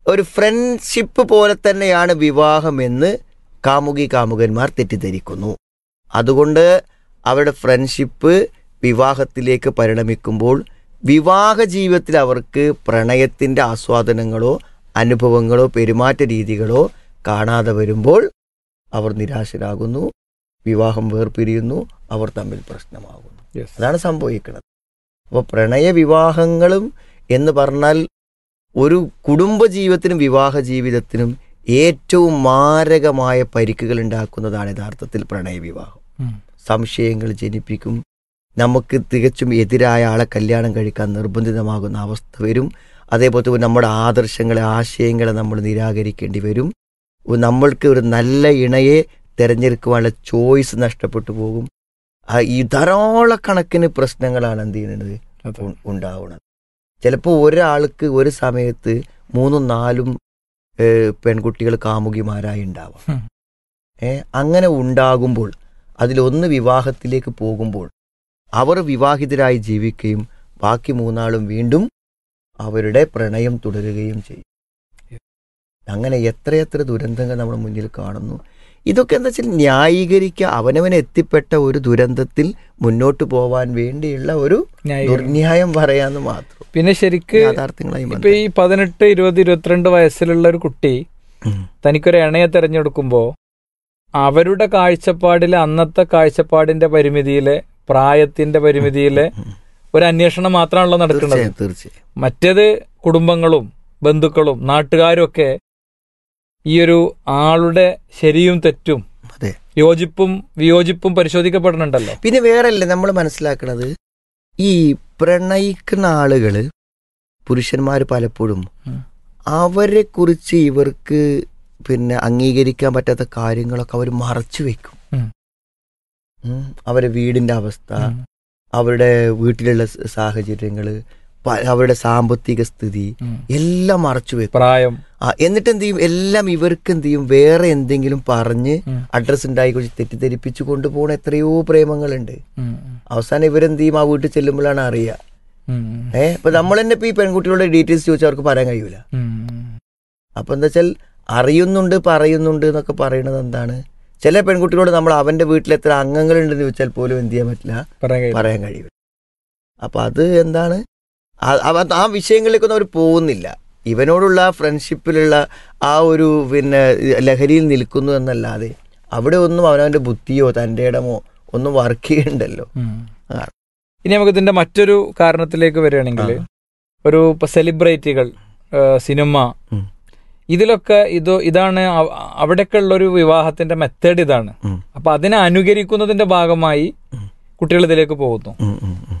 ഒരു ഫ്രണ്ട്ഷിപ്പ് പോലെ തന്നെയാണ് വിവാഹമെന്ന് കാമുകി കാമുകന്മാർ തെറ്റിദ്ധരിക്കുന്നു അതുകൊണ്ട് അവരുടെ ഫ്രണ്ട്ഷിപ്പ് വിവാഹത്തിലേക്ക് പരിണമിക്കുമ്പോൾ വിവാഹ ജീവിതത്തിൽ അവർക്ക് പ്രണയത്തിൻ്റെ ആസ്വാദനങ്ങളോ അനുഭവങ്ങളോ പെരുമാറ്റ രീതികളോ കാണാതെ വരുമ്പോൾ അവർ നിരാശരാകുന്നു വിവാഹം വേർപിരിയുന്നു അവർ തമ്മിൽ പ്രശ്നമാകുന്നു അതാണ് സംഭവിക്കുന്നത് അപ്പോൾ പ്രണയ വിവാഹങ്ങളും എന്ന് പറഞ്ഞാൽ ഒരു കുടുംബ ജീവിതത്തിനും വിവാഹ ജീവിതത്തിനും ഏറ്റവും മാരകമായ പരിക്കുകൾ ഉണ്ടാക്കുന്നതാണ് യഥാർത്ഥത്തിൽ പ്രണയ വിവാഹം സംശയങ്ങൾ ജനിപ്പിക്കും നമുക്ക് തികച്ചും എതിരായ ആളെ കല്യാണം കഴിക്കാൻ നിർബന്ധിതമാകുന്ന അവസ്ഥ വരും അതേപോലെ തന്നെ നമ്മുടെ ആദർശങ്ങളെ ആശയങ്ങളെ നമ്മൾ നിരാകരിക്കേണ്ടി വരും നമ്മൾക്ക് ഒരു നല്ല ഇണയെ തിരഞ്ഞെടുക്കുവാനുള്ള ചോയ്സ് നഷ്ടപ്പെട്ടു പോകും ആ ഈ ധാരാളക്കണക്കിന് പ്രശ്നങ്ങളാണ് എന്ത് ചെയ്യുന്നത് ഉ- ഉണ്ടാവുന്നത് ചിലപ്പോൾ ഒരാൾക്ക് ഒരു സമയത്ത് മൂന്നും നാലും ഏഹ്, പെൺകുട്ടികൾ കാമുകിമാരായി ഉണ്ടാവാം ഉം. ഏ അങ്ങനെ ഉണ്ടാകുമ്പോൾ അതിലൊന്ന് വിവാഹത്തിലേക്ക് പോകുമ്പോൾ അവർ വിവാഹിതരായി ജീവിക്കുകയും ബാക്കി മൂന്നാളും വീണ്ടും അവരുടെ പ്രണയം തുടരുകയും ചെയ്യും അങ്ങനെ എത്രയെത്ര ദുരന്തങ്ങൾ നമ്മുടെ മുന്നിൽ കാണുന്നു ഇതൊക്കെ എന്താ വെച്ചാൽ ന്യായീകരിക്കുക അവനവന് എത്തിപ്പെട്ട ഒരു ദുരന്തത്തിൽ മുന്നോട്ട് പോവാൻ വേണ്ടിയുള്ള ഒരു ന്യായീകരണം. ദുർന്യായം പറയാന്ന് മാത്രം പിന്നെ ശരിക്ക് യാഥാർത്ഥ്യങ്ങളായി ഇപ്പൊ ഈ പതിനെട്ട് ഇരുപത് ഇരുപത്തിരണ്ട് വയസ്സിലുള്ള ഒരു കുട്ടി തനിക്കൊരു ഇണയെ തെരഞ്ഞെടുക്കുമ്പോ അവരുടെ കാഴ്ചപ്പാടിലെ അന്നത്തെ കാഴ്ചപ്പാടിന്റെ പരിമിതിയിലെ പ്രായത്തിന്റെ പരിമിതിയിലെ ഒരു അന്വേഷണം മാത്രമാണല്ലോ നടക്കുന്നത് തീർച്ചയായും തീർച്ചയായും മറ്റേത് കുടുംബങ്ങളും ബന്ധുക്കളും നാട്ടുകാരും ഒക്കെ ഈ ഒരു ആളുടെ ശരിയും തെറ്റും അതെ യോജിപ്പും വിയോജിപ്പും പരിശോധിക്കപ്പെടുന്നുണ്ടല്ലോ പിന്നെ വേറല്ലേ നമ്മൾ മനസ്സിലാക്കണത് ഈ പ്രണയിക്കുന്ന ആളുകള് പുരുഷന്മാർ പലപ്പോഴും ഉം. അവരെ കുറിച്ച് ഇവർക്ക് പിന്നെ അംഗീകരിക്കാൻ പറ്റാത്ത കാര്യങ്ങളൊക്കെ അവർ മറച്ചു വെക്കും ഉം. ഉം. അവരെ വീടിന്റെ അവസ്ഥ ഉം. അവരുടെ വീട്ടിലുള്ള സ- സാഹചര്യങ്ങള് പ- അവരുടെ സാമ്പത്തിക സ്ഥിതി ഉം. എല്ലാം മറച്ചു വെക്കും പ്രായം ആ, എന്നിട്ട് എന്ത് ചെയ്യും എല്ലാം ഇവർക്ക് എന്ത് ചെയ്യും വേറെ എന്തെങ്കിലും പറഞ്ഞ് ഉം. അഡ്രസ് ഉണ്ടായി കുറിച്ച് തെറ്റിദ്ധരിപ്പിച്ചു കൊണ്ടുപോകുന്ന എത്രയോ പ്രേമങ്ങളുണ്ട് ഉം. ഉം. അവസാനം ഇവരെന്ത് ചെയ്യും ആ വീട്ടിൽ ചെല്ലുമ്പോഴാണ് അറിയുക ഉം. ഉം. ഏഹ് ഇപ്പൊ നമ്മൾ തന്നെ ഇപ്പൊ ഈ പെൺകുട്ടികളുടെ ഡീറ്റെയിൽസ് ചോദിച്ചാൽ അവർക്ക് പറയാൻ കഴിയൂല ഉം. അപ്പൊ എന്താ വെച്ചാൽ അറിയുന്നുണ്ട് പറയുന്നുണ്ട് എന്നൊക്കെ പറയുന്നത് എന്താണ് ചില പെൺകുട്ടികളോട് നമ്മൾ അവന്റെ വീട്ടിൽ എത്ര അംഗങ്ങളുണ്ടെന്ന് ചോദിച്ചാൽ പോലും എന്ത് ചെയ്യാൻ പറ്റില്ല പറയാൻ കഴിയില്ല. പറയാൻ കഴിയില്ല അപ്പൊ അത് എന്താണ് ആ- അവ- ആ വിഷയങ്ങളിലേക്കൊന്നും അവർ പോകുന്നില്ല ഇവനോടുള്ള ഫ്രണ്ട്ഷിപ്പിലുള്ള ആ ഒരു പിന്നെ ലഹരിയിൽ നിൽക്കുന്നു എന്നല്ലാതെ അവിടെ ഒന്നും അവനവന്റെ ബുദ്ധിയോ തൻ്റെ ഇടമോ ഒന്നും വർക്ക് ചെയ്യണ്ടല്ലോ ഉം. ആ. ഇനി നമുക്ക് ഇതിന്റെ മറ്റൊരു കാരണത്തിലേക്ക് വരികയാണെങ്കിൽ ആ. ഒരു ഇപ്പൊ സെലിബ്രിറ്റികൾ സിനിമ ഉം. ഇതിലൊക്കെ ഇത് ഇതാണ് അവ- അവിടെയൊക്കെ ഉള്ള ഒരു വിവാഹത്തിന്റെ മെത്തേഡ് ഇതാണ് ഉം. അപ്പൊ അതിനെ അനുകരിക്കുന്നതിന്റെ ഭാഗമായി ഉം. കുട്ടികൾ ഇതിലേക്ക് പോകുന്നു ഉം, ഉം, ഉം.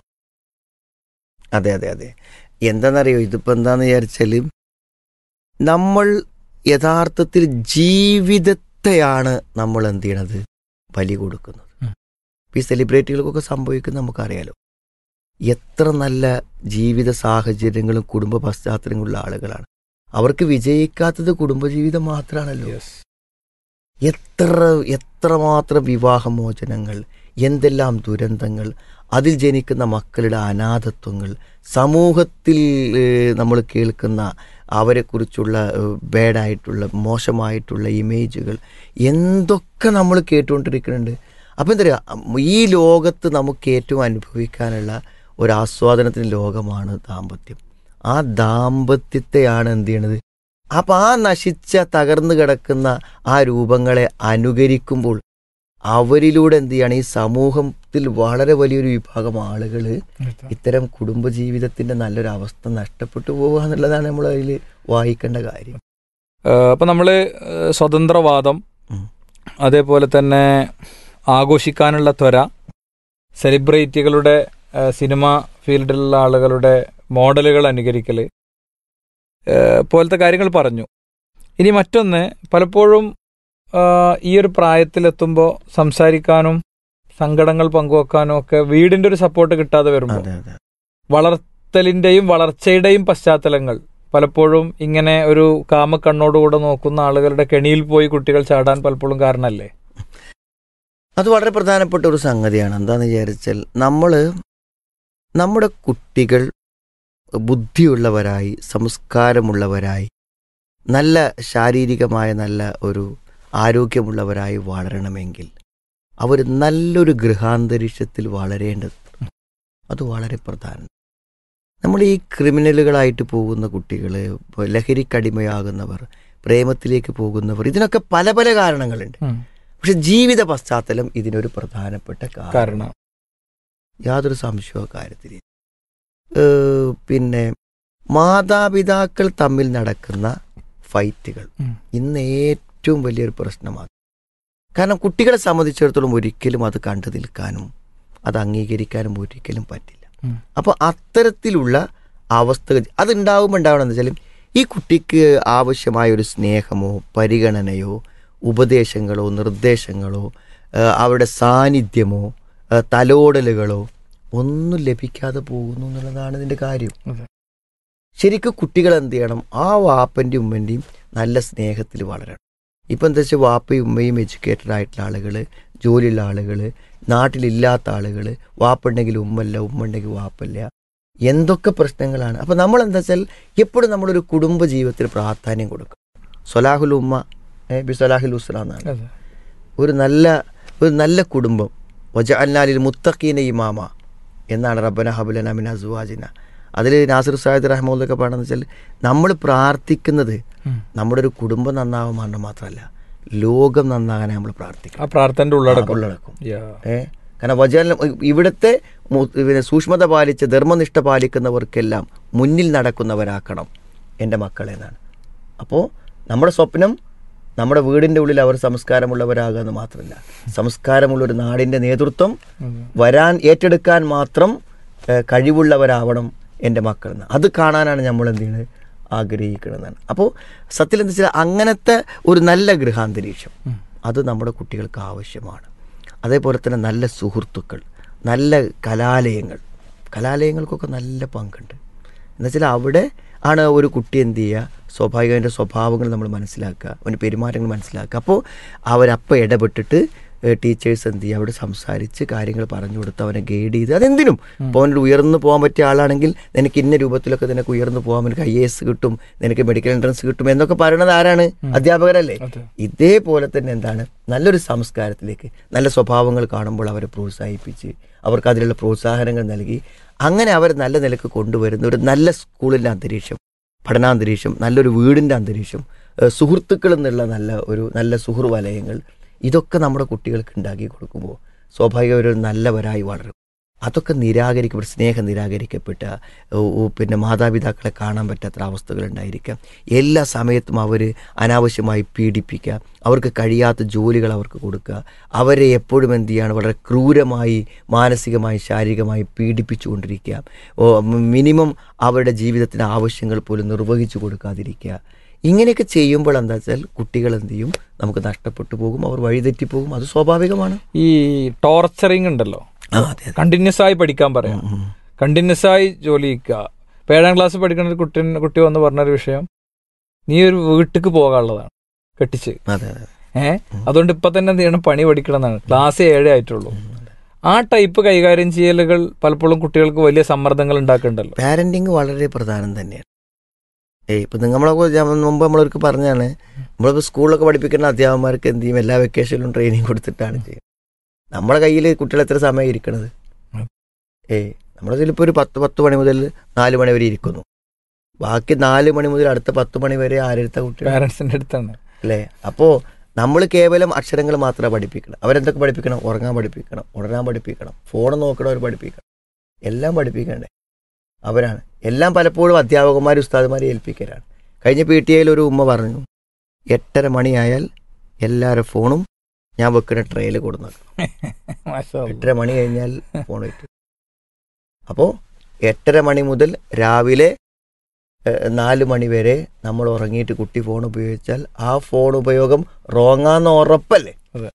അതെ അതെ അതെ എന്താണെന്നറിയോ ഇതിപ്പോ എന്താന്ന് വിചാരിച്ചാല് നമ്മൾ യഥാർത്ഥത്തിൽ ജീവിതത്തെയാണ് നമ്മൾ എന്ത് ചെയ്യണത് ബലി കൊടുക്കുന്നത് ഉം. ഈ സെലിബ്രിറ്റികൾക്കൊക്കെ സംഭവിക്കുന്നത് നമുക്കറിയാലോ എത്ര നല്ല ജീവിത സാഹചര്യങ്ങളും കുടുംബ പശ്ചാത്തലങ്ങളുള്ള ആളുകളാണ് അവർക്ക് വിജയിക്കാത്തത് കുടുംബജീവിതം മാത്രമാണല്ലോ എത്ര എത്രമാത്രം വിവാഹമോചനങ്ങൾ എന്തെല്ലാം ദുരന്തങ്ങൾ അതിൽ ജനിക്കുന്ന മക്കളുടെ അനാഥത്വങ്ങൾ സമൂഹത്തിൽ നമ്മൾ കേൾക്കുന്ന അവരെക്കുറിച്ചുള്ള ബാഡായിട്ടുള്ള മോശമായിട്ടുള്ള ഇമേജുകൾ എന്തൊക്കെ നമ്മൾ കേട്ടുകൊണ്ടിരിക്കുന്നുണ്ട് അപ്പം എന്താ പറയുക ഈ ലോകത്ത് നമുക്ക് ഏറ്റവും അനുഭവിക്കാനുള്ള ഒരു ആസ്വാദനത്തിന് ലോകമാണ് ദാമ്പത്യം ആ ദാമ്പത്യത്തെയാണ് എന്ത് ചെയ്യണത് അപ്പൊ ആ നശിച്ച തകർന്നു കിടക്കുന്ന ആ രൂപങ്ങളെ അനുകരിക്കുമ്പോൾ അവരിലൂടെ എന്ത് ചെയ്യാണ് ഈ സമൂഹത്തിൽ വളരെ വലിയൊരു വിഭാഗം ആളുകൾ ഇത്തരം കുടുംബജീവിതത്തിന്റെ നല്ലൊരു അവസ്ഥ നഷ്ടപ്പെട്ടു പോവുക എന്നുള്ളതാണ് നമ്മൾ അതിൽ വായിക്കേണ്ട കാര്യം ഏഹ് അപ്പൊ നമ്മള് ഏഹ് സ്വതന്ത്രവാദം ഉം. അതേപോലെ തന്നെ ആഘോഷിക്കാനുള്ള ത്വര സെലിബ്രിറ്റികളുടെ ഏഹ് സിനിമ ഫീൽഡിലുള്ള ആളുകളുടെ മോഡലുകൾ അനുകരിക്കൽ പോലത്തെ കാര്യങ്ങൾ പറഞ്ഞു ഇനി മറ്റൊന്ന് പലപ്പോഴും ആഹ് ഈ ഒരു പ്രായത്തിലെത്തുമ്പോൾ സംസാരിക്കാനും സങ്കടങ്ങൾ പങ്കുവെക്കാനും ഒക്കെ വീടിന്റെ ഒരു സപ്പോർട്ട് കിട്ടാതെ വരുമ്പോൾ അതെ അതെ വളർത്തലിന്റെയും വളർച്ചയുടെയും പശ്ചാത്തലങ്ങൾ പലപ്പോഴും ഇങ്ങനെ ഒരു കാമക്കണ്ണോടുകൂടെ നോക്കുന്ന ആളുകളുടെ കെണിയിൽ പോയി കുട്ടികൾ ചാടാൻ പലപ്പോഴും കാരണമല്ലേ അത് വളരെ പ്രധാനപ്പെട്ട ഒരു സംഗതിയാണ് എന്താന്ന് വിചാരിച്ചാൽ നമ്മൾ നമ്മുടെ കുട്ടികൾ ബുദ്ധിയുള്ളവരായി സംസ്കാരമുള്ളവരായി നല്ല ശാരീരികമായ നല്ല ഒരു ആരോഗ്യമുള്ളവരായി വളരണമെങ്കിൽ അവർ നല്ലൊരു ഗൃഹാന്തരീക്ഷത്തിൽ വളരേണ്ടത് അത് വളരെ പ്രധാനം നമ്മൾ ഈ ക്രിമിനലുകളായിട്ട് പോകുന്ന കുട്ടികൾ ലഹരിക്കടിമയാകുന്നവർ പ്രേമത്തിലേക്ക് പോകുന്നവർ ഇതിനൊക്കെ പല പല കാരണങ്ങളുണ്ട് ഉം. പക്ഷെ ജീവിത പശ്ചാത്തലം ഇതിനൊരു പ്രധാനപ്പെട്ട കാരണം കാരണം യാതൊരു സംശയവും കാര്യത്തിൽ ഏഹ് പിന്നെ മാതാപിതാക്കൾ തമ്മിൽ നടക്കുന്ന ഫൈറ്റുകൾ ഉം. ഇന്ന് ഏറ്റവും വലിയൊരു പ്രശ്നമാണ് കാരണം കുട്ടികളെ സംബന്ധിച്ചിടത്തോളം ഒരിക്കലും അത് കണ്ടു നിൽക്കാനും അത് അംഗീകരിക്കാനും ഒരിക്കലും പറ്റില്ല ഉം. അപ്പോൾ അത്തരത്തിലുള്ള അവസ്ഥകൾ അതുണ്ടാവുമ്പോൾ ഉണ്ടാവണമെന്ന് വെച്ചാൽ ഈ കുട്ടിക്ക് ആവശ്യമായ ഒരു സ്നേഹമോ പരിഗണനയോ ഉപദേശങ്ങളോ നിർദ്ദേശങ്ങളോ ഏഹ് അവരുടെ സാന്നിധ്യമോ ഏഹ് തലോടലുകളോ ഒന്നും ലഭിക്കാതെ പോകുന്നു എന്നുള്ളതാണ് ഇതിൻ്റെ കാര്യം അതെ. ശരിക്കും കുട്ടികൾ എന്ത് ചെയ്യണം ആ വാപ്പൻ്റെയും ഉമ്മൻ്റെയും നല്ല സ്നേഹത്തിൽ വളരണം ഇപ്പം എന്താ വെച്ചാൽ വാപ്പയും ഉമ്മയും എഡ്യൂക്കേറ്റഡ് ആയിട്ടുള്ള ആളുകൾ ജോലിയുള്ള ആളുകൾ നാട്ടിലില്ലാത്ത ആളുകൾ വാപ്പുണ്ടെങ്കിൽ ഉമ്മല്ല ഉമ്മ ഉണ്ടെങ്കിൽ വാപ്പല്ല എന്തൊക്കെ പ്രശ്നങ്ങളാണ് അപ്പം നമ്മൾ എന്താ വെച്ചാൽ എപ്പോഴും നമ്മളൊരു കുടുംബ ജീവിതത്തിൽ പ്രാധാന്യം കൊടുക്കും സൊലാഹുൽ ഉമ്മ ഏ, ബി സൊലാഹുൽ ഉസ്ര എന്നാണ് അതെ ഒരു നല്ല ഒരു നല്ല കുടുംബം വജ അല്ലാലിൽ മുത്തഖീന ഇമാമ എന്നാണ് റബ്ബന ഹബുലന മിൻ അസുവാജിന അതിൽ നാസിർ സാഹിദ് റഹ്മുല്ലൊക്കെ പറയണമെന്ന് വെച്ചാൽ നമ്മൾ പ്രാർത്ഥിക്കുന്നത് ഉം. നമ്മുടെ ഒരു കുടുംബം നന്നാവാൻ വേണ്ടി മാത്രമല്ല ലോകം നന്നാകാൻ നമ്മൾ പ്രാർത്ഥിക്കണം ആ പ്രാർത്ഥനയുടെ ഉള്ളടക്കം ഉള്ളടക്കം യാ. ഏ കാരണം വചന ഇവിടുത്തെ മു- പിന്നെ സൂക്ഷ്മത പാലിച്ച് ധർമ്മനിഷ്ഠ പാലിക്കുന്നവർക്കെല്ലാം മുന്നിൽ നടക്കുന്നവരാക്കണം എൻ്റെ മക്കളെ എന്നാണ് അപ്പോൾ നമ്മുടെ സ്വപ്നം നമ്മുടെ വീടിൻ്റെ ഉള്ളിൽ അവർ സംസ്കാരമുള്ളവരാകുക എന്ന് മാത്രമല്ല സംസ്കാരമുള്ള ഒരു നാടിൻ്റെ നേതൃത്വം അതെ. വരാൻ ഏറ്റെടുക്കാൻ മാത്രം ഏഹ്, കഴിവുള്ളവരാവണം എൻ്റെ മക്കൾ എന്ന് അത് കാണാനാണ് നമ്മൾ എന്ത് ചെയ്യുന്നത് ആഗ്രഹിക്കണമെന്നാണ് അപ്പോൾ സത്യത്തിൽ എന്താ വെച്ചാൽ അങ്ങനത്തെ ഒരു നല്ല ഗൃഹാന്തരീക്ഷം ഉം. അത് നമ്മുടെ കുട്ടികൾക്ക് ആവശ്യമാണ് അതേപോലെ തന്നെ നല്ല സുഹൃത്തുക്കൾ നല്ല കലാലയങ്ങൾ കലാലയങ്ങൾക്കൊക്കെ നല്ല പങ്കുണ്ട് എന്നുവെച്ചാൽ അവിടെ ആണ് ഒരു കുട്ടി എന്ത് ചെയ്യുക സ്വാഭാവികം അതിൻ്റെ സ്വഭാവങ്ങൾ നമ്മൾ മനസ്സിലാക്കുക അവൻ്റെ പെരുമാറ്റങ്ങൾ മനസ്സിലാക്കുക അപ്പോൾ അവരപ്പം ഇടപെട്ടിട്ട് ടീച്ചേഴ്സ് എന്ത് ചെയ്യുക അവിടെ സംസാരിച്ച് കാര്യങ്ങൾ പറഞ്ഞു കൊടുത്ത് അവനെ ഗൈഡ് ചെയ്ത് അതെന്തിനും ഇപ്പോൾ അവനൊരു ഉയർന്നു പോകാൻ പറ്റിയ ആളാണെങ്കിൽ നിനക്ക് ഇന്ന രൂപത്തിലൊക്കെ നിനക്ക് ഉയർന്നു പോകാൻ നിനക്ക് ഐ എസ് കിട്ടും നിനക്ക് മെഡിക്കൽ എൻട്രൻസ് കിട്ടും എന്നൊക്കെ പറയണത് ആരാണ് അധ്യാപകരല്ലേ അതെ. ഇതേപോലെ തന്നെ എന്താണ് നല്ലൊരു സംസ്കാരത്തിലേക്ക് നല്ല സ്വഭാവങ്ങൾ കാണുമ്പോൾ അവരെ പ്രോത്സാഹിപ്പിച്ച് അവർക്ക് അതിലുള്ള പ്രോത്സാഹനങ്ങൾ നൽകി അങ്ങനെ അവർ നല്ല നിലക്ക് കൊണ്ടുവരുന്ന ഒരു നല്ല സ്കൂളിൻ്റെ അന്തരീക്ഷം പഠനാന്തരീക്ഷം നല്ലൊരു വീടിൻ്റെ അന്തരീക്ഷം ഏഹ് സുഹൃത്തുക്കൾ എന്നുള്ള നല്ല ഒരു നല്ല സുഹൃ വലയങ്ങൾ ഇതൊക്കെ നമ്മുടെ കുട്ടികൾക്ക് ഉണ്ടാക്കി കൊടുക്കുമ്പോൾ സ്വാഭാവികം ഒരു നല്ലവരായി വളരും അതൊക്കെ നിരാകരിക്കപ്പെട്ട സ്നേഹം നിരാകരിക്കപ്പെട്ട ഓ, ഓ, പിന്നെ മാതാപിതാക്കളെ കാണാൻ പറ്റാത്ത അവസ്ഥകൾ ഉണ്ടായിരിക്കാം എല്ലാ സമയത്തും അവർ അനാവശ്യമായി പീഡിപ്പിക്കുക അവർക്ക് കഴിയാത്ത ജോലികൾ അവർക്ക് കൊടുക്കുക അവരെ എപ്പോഴും എന്ത് ചെയ്യാണ് വളരെ ക്രൂരമായി മാനസികമായി ശാരീരികമായി പീഡിപ്പിച്ചുകൊണ്ടിരിക്കുക ഓ മിനിമം അവരുടെ ജീവിതത്തിൻ്റെ ആവശ്യങ്ങൾ പോലും നിർവഹിച്ചു കൊടുക്കാതിരിക്കുക ഇങ്ങനെയൊക്കെ ചെയ്യുമ്പോൾ എന്താ വെച്ചാൽ കുട്ടികൾ എന്ത് ചെയ്യും നമുക്ക് നഷ്ടപ്പെട്ടു പോകും അവർ വഴിതെറ്റിപ്പോകും അത് സ്വാഭാവികമാണ് ഈ ടോർച്ചറിങ് ഉണ്ടല്ലോ ആ അതെ അതെ കണ്ടിന്യൂസ് ആയി പഠിക്കാൻ പറയാം ഉം. കണ്ടിന്യൂസ് ആയി ജോലി ചെയ്യുക ഇപ്പൊ ഏഴാം ക്ലാസ് പഠിക്കുന്ന ഒരു കുട്ടി കുട്ടി വന്ന് പറഞ്ഞൊരു വിഷയം നീ ഒരു വീട്ടിക്ക് പോകാനുള്ളതാണ് കെട്ടിച്ച് അതെ അതെ ഏഹ് അതുകൊണ്ട് ഇപ്പൊ തന്നെ എന്ത് ചെയ്യണം പണി പഠിക്കണം എന്നാണ് ക്ലാസ് ഏഴേ ആയിട്ടുള്ളൂ ആ ടൈപ്പ് കൈകാര്യം ചെയ്യലുകൾ പലപ്പോഴും കുട്ടികൾക്ക് വലിയ സമ്മർദ്ദങ്ങൾ ഉണ്ടാക്കുന്നുണ്ടല്ലോ പാരന്റിങ് വളരെ പ്രധാനം തന്നെയാണ് ഏയ് ഇപ്പം നമ്മളൊക്കെ ഞാൻ മുമ്പ് നമ്മളൊക്കെ പറഞ്ഞാണ് നമ്മളിപ്പോൾ സ്കൂളിലൊക്കെ പഠിപ്പിക്കുന്ന അധ്യാപകന്മാർക്ക് എന്ത് ചെയ്യും എല്ലാ വെക്കേഷനിലും ട്രെയിനിങ് കൊടുത്തിട്ടാണ് ചെയ്യുന്നത് നമ്മുടെ കയ്യിൽ കുട്ടികൾ എത്ര സമയം ഇരിക്കണത് ഉം. ഏയ് നമ്മുടെ ചിലപ്പോൾ ഒരു പത്ത് പത്ത് മണി മുതൽ നാല് മണി വരെ ഇരിക്കുന്നു ബാക്കി നാല് മണി മുതൽ അടുത്ത പത്ത് മണി വരെ ആരെടുത്ത കുട്ടികൾ പാരന്റ്സിന്റെ അടുത്താണ് അല്ലേ അപ്പോൾ നമ്മൾ കേവലം അക്ഷരങ്ങൾ മാത്രമേ പഠിപ്പിക്കണം അവരെന്തൊക്കെ പഠിപ്പിക്കണം ഉറങ്ങാൻ പഠിപ്പിക്കണം ഉണരാൻ പഠിപ്പിക്കണം ഫോൺ നോക്കണവർ പഠിപ്പിക്കണം എല്ലാം പഠിപ്പിക്കണ്ടേ അവരാണ് എല്ലാം പലപ്പോഴും അധ്യാപകന്മാർ ഉസ്താദുമാരെ ഏൽപ്പിക്കലാണ് കഴിഞ്ഞ പി ടി ഐയിൽ ഒരു ഉമ്മ പറഞ്ഞു എട്ടര മണിയായാൽ എല്ലാവരുടെ ഫോണും ഞാൻ വെക്കുന്ന ട്രെയിൽ കൊടുന്നു മാഷാ അല്ലാ. എട്ടര മണി കഴിഞ്ഞാൽ ഫോൺ വെച്ചു അപ്പോൾ എട്ടര മണി മുതൽ രാവിലെ ഏഹ്, നാല് മണി വരെ നമ്മൾ ഉറങ്ങിയിട്ട് കുട്ടി ഫോൺ ഉപയോഗിച്ചാൽ ആ ഫോൺ ഉപയോഗം റോങ്ങാന്ന് ഉറപ്പല്ലേ അതെ.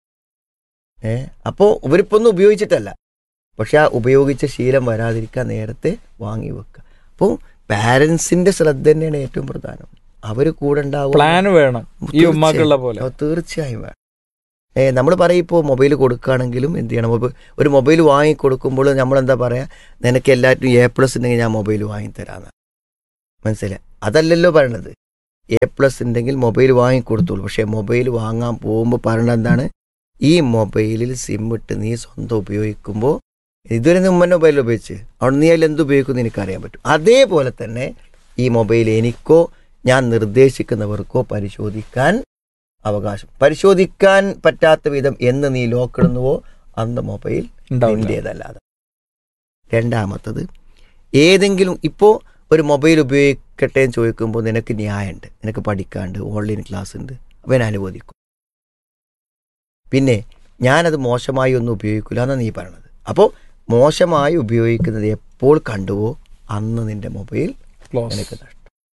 ഏ അപ്പോൾ ഇവരിപ്പോൾ ഒന്നും ഉപയോഗിച്ചിട്ടല്ല പക്ഷെ ആ ഉപയോഗിച്ച ശീലം വരാതിരിക്കാൻ നേരത്തെ വാങ്ങി വെക്കുക അപ്പോൾ പാരൻസിന്റെ ശ്രദ്ധ തന്നെയാണ് ഏറ്റവും പ്രധാനം അവർ കൂടെ ഉണ്ടാവും പ്ലാൻ വേണം ഈ ഉമ്മാക്കുള്ള പോലെ ഓ, തീർച്ചയായും വേണം ഏ നമ്മൾ പറയും ഇപ്പോൾ മൊബൈൽ കൊടുക്കുകയാണെങ്കിലും എന്ത് ചെയ്യണം മൊബൈൽ ഒരു മൊബൈൽ വാങ്ങി കൊടുക്കുമ്പോൾ നമ്മൾ എന്താ പറയുക നിനക്ക് എല്ലാറ്റിനും എ പ്ലസ് ഉണ്ടെങ്കിൽ ഞാൻ മൊബൈൽ വാങ്ങി തരാമെന്ന് മനസ്സിലായി അതല്ലല്ലോ പറയണത് എ പ്ലസ് ഉണ്ടെങ്കിൽ മൊബൈൽ വാങ്ങിക്കൊടുത്തോളൂ പക്ഷേ മൊബൈൽ വാങ്ങാൻ പോകുമ്പോൾ പറയണത് എന്താണ് ഈ മൊബൈലിൽ സിം ഇട്ട് നീ സ്വന്തം ഉപയോഗിക്കുമ്പോൾ ഇതുവരെ നീ ഉമ്മൻ്റെ മൊബൈൽ ഉപയോഗിച്ച് അവിടെ നീ അതിൽ എന്ത് ഉപയോഗിക്കുമെന്ന് എനിക്കറിയാൻ പറ്റും അതേപോലെ തന്നെ ഈ മൊബൈൽ എനിക്കോ ഞാൻ നിർദ്ദേശിക്കുന്നവർക്കോ പരിശോധിക്കാൻ അവകാശം പരിശോധിക്കാൻ പറ്റാത്ത വിധം എന്ന് നീ ലോക്കിടുന്നുവോ അന്ന് മൊബൈൽ ഉണ്ടാവില്ല നിന്റേതല്ലാതെ രണ്ടാമത്തത് ഏതെങ്കിലും ഇപ്പോൾ ഒരു മൊബൈൽ ഉപയോഗിക്കട്ടെ എന്ന് ചോദിക്കുമ്പോൾ നിനക്ക് ന്യായമുണ്ട് നിനക്ക് പഠിക്കാണ്ട് ഓൺലൈൻ ക്ലാസ് ഉണ്ട് അപ്പോൾ ഞാൻ അനുവദിക്കും പിന്നെ ഞാനത് മോശമായി ഒന്നും ഉപയോഗിക്കില്ല എന്നാണ് നീ പറയണത് അപ്പോൾ മോശമായി ഉപയോഗിക്കുന്നത് എപ്പോൾ കണ്ടുവോ അന്ന് നിന്റെ മൊബൈൽ ക്ലോസ് നിനക്ക് നഷ്ടം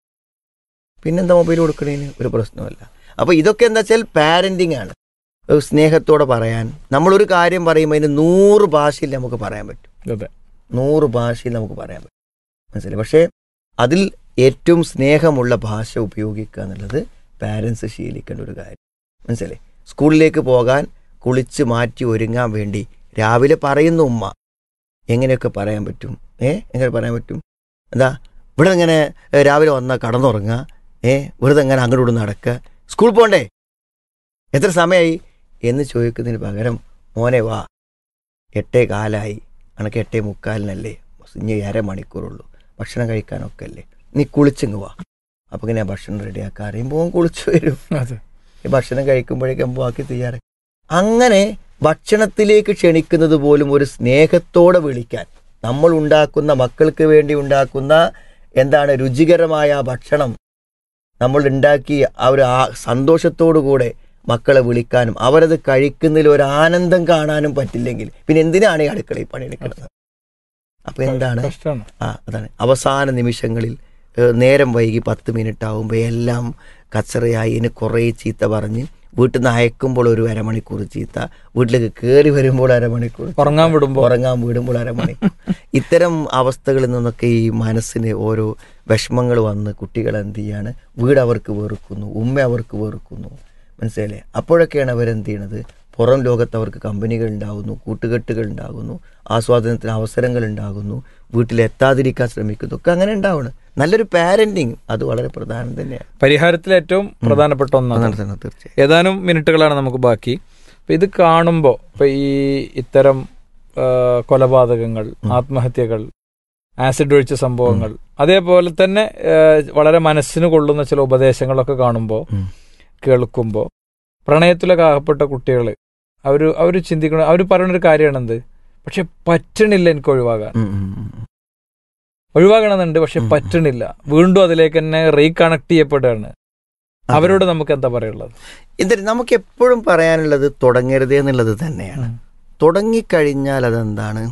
പിന്നെന്താ മൊബൈൽ കൊടുക്കണേന് ഒരു പ്രശ്നമല്ല അപ്പോൾ ഇതൊക്കെ എന്താ വെച്ചാൽ പാരൻറ്റിങ് ആണ് ഒരു സ്നേഹത്തോടെ പറയാൻ നമ്മളൊരു കാര്യം പറയുമ്പോൾ അതിന് നൂറ് ഭാഷയിൽ നമുക്ക് പറയാൻ പറ്റും അതെ നൂറ് ഭാഷയിൽ നമുക്ക് പറയാൻ പറ്റും മനസ്സിലായി പക്ഷേ അതിൽ ഏറ്റവും സ്നേഹമുള്ള ഭാഷ ഉപയോഗിക്കുക എന്നുള്ളത് പാരൻസ് ശീലിക്കേണ്ട ഒരു കാര്യം മനസ്സിലായി സ്കൂളിലേക്ക് പോകാൻ കുളിച്ച് മാറ്റി ഒരുങ്ങാൻ വേണ്ടി രാവിലെ പറയുന്ന ഉമ്മ എങ്ങനെയൊക്കെ പറയാൻ പറ്റും ഏ എങ്ങനെ പറയാൻ പറ്റും എന്താ ഇവിടെ ഇങ്ങനെ ഏ, രാവിലെ വന്നാൽ കടന്നുറങ്ങുക ഏ വെറുതെ എങ്ങനെ അങ്ങോട്ട് ഇവിടെ നടക്കുക സ്കൂൾ പോണ്ടേ എത്ര സമയമായി എന്ന് ചോദിക്കുന്നതിന് പകരം മോനെ വാ എട്ടേ കാലായി അനക്ക് എട്ടേ മുക്കാലിനല്ലേ ഇനി അരമണിക്കൂറുള്ളൂ ഭക്ഷണം കഴിക്കാനൊക്കെ അല്ലേ നീ കുളിച്ചിങ്ങ് വാ അപ്പോൾ ഇങ്ങനെ ഭക്ഷണം റെഡിയാക്കാൻ അറിയുമ്പോൾ കുളിച്ചു വരും അതെ ഈ ഭക്ഷണം കഴിക്കുമ്പോഴേക്കും ബാക്കി തയ്യാറ് അങ്ങനെ ഭക്ഷണത്തിലേക്ക് ക്ഷണിക്കുന്നത് പോലും ഒരു സ്നേഹത്തോടെ വിളിക്കാൻ നമ്മൾ ഉണ്ടാക്കുന്ന മക്കൾക്ക് വേണ്ടി ഉണ്ടാക്കുന്ന എന്താണ് രുചികരമായ ആ ഭക്ഷണം നമ്മൾ ഉണ്ടാക്കി ആ ഒരു ആ സന്തോഷത്തോടു കൂടെ മക്കളെ വിളിക്കാനും അവരത് കഴിക്കുന്നതിൽ ഒരു ആനന്ദം കാണാനും പറ്റില്ലെങ്കിൽ പിന്നെ എന്തിനാണ് ഈ അടുക്കളയിൽ പണിയെടുക്കുന്നത് അപ്പൊ എന്താണ് കഷ്ടമാണ് ആ അതാണ് അവസാന നിമിഷങ്ങളിൽ ഏഹ്, നേരം വൈകി പത്ത് മിനിറ്റ് ആകുമ്പോൾ എല്ലാം കച്ചറയായി ഇനി കുറേ ചീത്ത പറഞ്ഞ് വീട്ടിൽ നിന്ന് അയക്കുമ്പോൾ ഒരു അരമണിക്കൂർ ചീത്ത വീട്ടിലേക്ക് കയറി വരുമ്പോൾ അരമണിക്കൂർ ചീത്ത, ഉറങ്ങാൻ വിടുമ്പോൾ ഉറങ്ങാൻ വീടുമ്പോൾ അരമണിക്കൂർ ഇത്തരം അവസ്ഥകളിൽ നിന്നൊക്കെ ഈ മനസ്സിന് ഓരോ വിഷമങ്ങൾ വന്ന് കുട്ടികൾ എന്ത് ചെയ്യാണ് വീട് അവർക്ക് വെറുക്കുന്നു ഉമ്മ അവർക്ക് വെറുക്കുന്നു മനസ്സിലായില്ലേ അപ്പോഴൊക്കെയാണ് അവരെന്ത് ചെയ്യണത് പുറം ലോകത്ത് അവർക്ക് കമ്പനികൾ ഉണ്ടാകുന്നു കൂട്ടുകെട്ടുകൾ ഉണ്ടാകുന്നു ആസ്വാദനത്തിന് അവസരങ്ങൾ ഉണ്ടാകുന്നു വീട്ടിലെത്താതിരിക്കാൻ ശ്രമിക്കുന്നു ഒക്കെ അങ്ങനെ ഉണ്ടാവണം നല്ലൊരു പാരന്റിങ് അത് വളരെ പ്രധാനം തന്നെയാണ് പരിഹാരത്തിൽ ഏറ്റവും പ്രധാനപ്പെട്ട ഒന്നാണ് അതാണ് തന്നെ തീർച്ചയായും ഏതാനും മിനിറ്റുകളാണ് നമുക്ക് ബാക്കി അപ്പൊ ഇത് കാണുമ്പോൾ ഇപ്പൊ ഈ ഇത്തരം ആ, കൊലപാതകങ്ങൾ ആത്മഹത്യകൾ ആസിഡ് ഒഴിച്ച സംഭവങ്ങൾ അതേപോലെ തന്നെ ആ, വളരെ മനസ്സിന് കൊള്ളുന്ന ചില ഉപദേശങ്ങളൊക്കെ കാണുമ്പോൾ ഉം. കേൾക്കുമ്പോൾ പ്രണയത്തിലൊക്കെ അകപ്പെട്ട കുട്ടികൾ അവർ അവർ ചിന്തിക്കണം അവർ പറയുന്ന ഒരു കാര്യമാണെന്ത് പക്ഷെ പറ്റണില്ല എനിക്ക് ഒഴിവാകാൻ ഉം, ഉം, ഉം. ഒഴിവാകണമെന്നുണ്ട് പക്ഷെ ഉം. പറ്റണില്ല വീണ്ടും അതിലേക്ക് തന്നെ റീകണക്ട് ചെയ്യപ്പെടുകയാണ് അവരോട് നമുക്ക് എന്താ പറയുള്ളത് എന്നിട്ട് നമുക്ക് എപ്പോഴും പറയാനുള്ളത് തുടങ്ങരുത് എന്നുള്ളത് തന്നെയാണ് തുടങ്ങിക്കഴിഞ്ഞാൽ അതെന്താണ്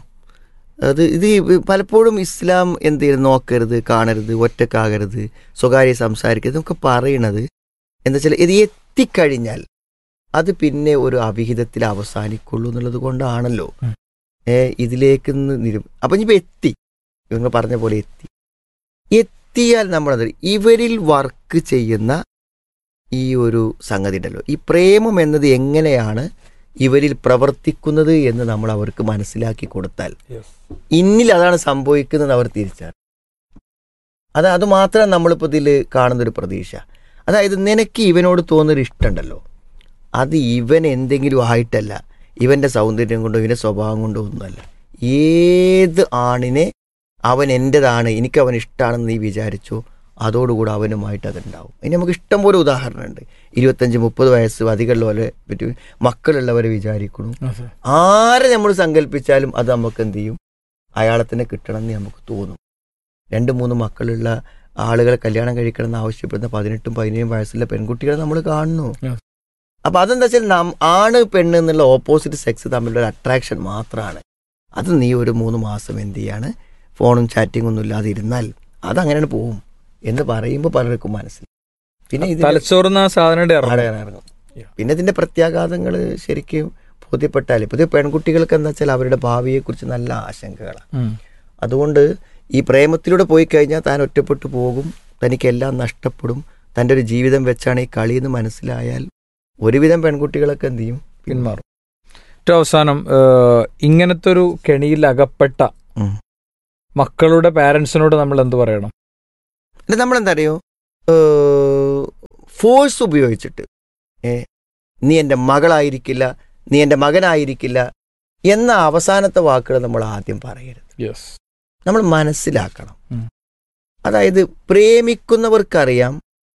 അത് ഇത് ഈ പലപ്പോഴും ഇസ്ലാം എന്ത് ചെയ്യരുത് നോക്കരുത് കാണരുത് ഒറ്റക്കാകരുത് സ്വകാര്യ സംസാരിക്കരുത് നമുക്ക് പറയണത് എന്താ വെച്ചാൽ ഇത് എത്തിക്കഴിഞ്ഞാൽ അത് പിന്നെ ഒരു അവിഹിതത്തിൽ അവസാനിക്കുള്ളൂ എന്നുള്ളത് കൊണ്ടാണല്ലോ ഉം. ഏ ഇതിലേക്ക് നിരു അപ്പം ഇനിയിപ്പോൾ എത്തി ഇവങ്ങൾ പറഞ്ഞ പോലെ എത്തി എത്തിയാൽ നമ്മളത് ഇവരിൽ വർക്ക് ചെയ്യുന്ന ഈ ഒരു സംഗതി ഉണ്ടല്ലോ ഈ പ്രേമം എന്നത് എങ്ങനെയാണ് ഇവരിൽ പ്രവർത്തിക്കുന്നത് എന്ന് നമ്മൾ അവർക്ക് മനസ്സിലാക്കി കൊടുത്താൽ ഇന്നിൽ അതാണ് സംഭവിക്കുന്നത് അവർ തിരിച്ചറിയും അത് അത് മാത്രം നമ്മളിപ്പോൾ ഇതിൽ കാണുന്നൊരു പ്രതീക്ഷ അതായത് നിനക്ക് ഇവനോട് തോന്നുന്നൊരു ഇഷ്ടമുണ്ടല്ലോ അത് ഇവൻ എന്തെങ്കിലും ആയിട്ടല്ല ഇവൻ്റെ സൗന്ദര്യം കൊണ്ടോ ഇവൻ്റെ സ്വഭാവം കൊണ്ടോ ഒന്നുമല്ല ഏത് ആണിനെ അവൻ എൻ്റെതാണ് എനിക്ക് അവൻ ഇഷ്ടമാണെന്ന് നീ വിചാരിച്ചോ അതോടുകൂടി അവനുമായിട്ട് അതുണ്ടാവും ഇനി നമുക്ക് ഇഷ്ടം പോലെ ഉദാഹരണമുണ്ട് ഇരുപത്തഞ്ച് മുപ്പത് വയസ്സ് അധികമുള്ളവരെ പറ്റി മക്കളുള്ളവരെ വിചാരിക്കണം ആരെ നമ്മൾ സങ്കല്പിച്ചാലും അത് നമുക്ക് എന്ത് ചെയ്യും അയാളെ തന്നെ കിട്ടണമെന്ന് നമുക്ക് തോന്നും രണ്ട് മൂന്ന് മക്കളുള്ള ആളുകളെ കല്യാണം കഴിക്കണം എന്ന് ആവശ്യപ്പെടുന്ന പതിനെട്ടും പതിനേഴും വയസ്സുള്ള പെൺകുട്ടികളെ നമ്മൾ കാണുന്നു Yes. അപ്പൊ അതെന്താ വെച്ചാൽ നം- ആണ് പെണ്ണ് എന്നുള്ള ഓപ്പോസിറ്റ് സെക്സ് തമ്മിലുള്ള ഒരു അട്രാക്ഷൻ മാത്രമാണ് അത് നീ ഒരു മൂന്ന് മാസം എന്ത് ചെയ്യാണ് ഫോണും ചാറ്റിംഗ് ഒന്നും ഇല്ലാതെ ഇരുന്നാൽ അതങ്ങനെയാണ് പോവും എന്ന് പറയുമ്പോൾ പലർക്കും മനസ്സിൽ പിന്നെ ഇത് തലച്ചോറുന്ന സാധനയുടെ ആടെ ഇറങ്ങും ഇറങ്ങും Yeah. പിന്നെ ഇതിന്റെ പ്രത്യാഘാതങ്ങൾ ശരിക്കും ബോധ്യപ്പെട്ടാൽ പുതിയ പെൺകുട്ടികൾക്ക് എന്താ വെച്ചാൽ അവരുടെ ഭാവിയെക്കുറിച്ച് നല്ല ആശങ്കകളാണ് ഉം. അതുകൊണ്ട് ഈ പ്രേമത്തിലൂടെ പോയി കഴിഞ്ഞാൽ താൻ ഒറ്റപ്പെട്ടു പോകും തനിക്കെല്ലാം നഷ്ടപ്പെടും തൻ്റെ ഒരു ജീവിതം വെച്ചാണ് ഈ കളി എന്ന് മനസ്സിലായാൽ ഒരുവിധം പെൺകുട്ടികളൊക്കെ എന്ത് ചെയ്യും പിന്മാറും ഏറ്റവും അവസാനം ഏഹ്, ഇങ്ങനത്തെ ഒരു കെണിയിൽ അകപ്പെട്ട ഉം. മക്കളുടെ പാരന്റ്സിനോട് നമ്മൾ എന്ത് പറയണം എന്നിട്ട് നമ്മളെന്താ അറിയോ ഫോഴ്സ് ഉപയോഗിച്ചിട്ട് ഏ നീ എൻ്റെ മകളായിരിക്കില്ല നീ എൻ്റെ മകനായിരിക്കില്ല എന്ന അവസാനത്തെ വാക്കുകൾ നമ്മൾ ആദ്യം പറയരുത് യെസ് നമ്മൾ മനസ്സിലാക്കണം ഉം. അതായത് പ്രേമിക്കുന്നവർക്കറിയാം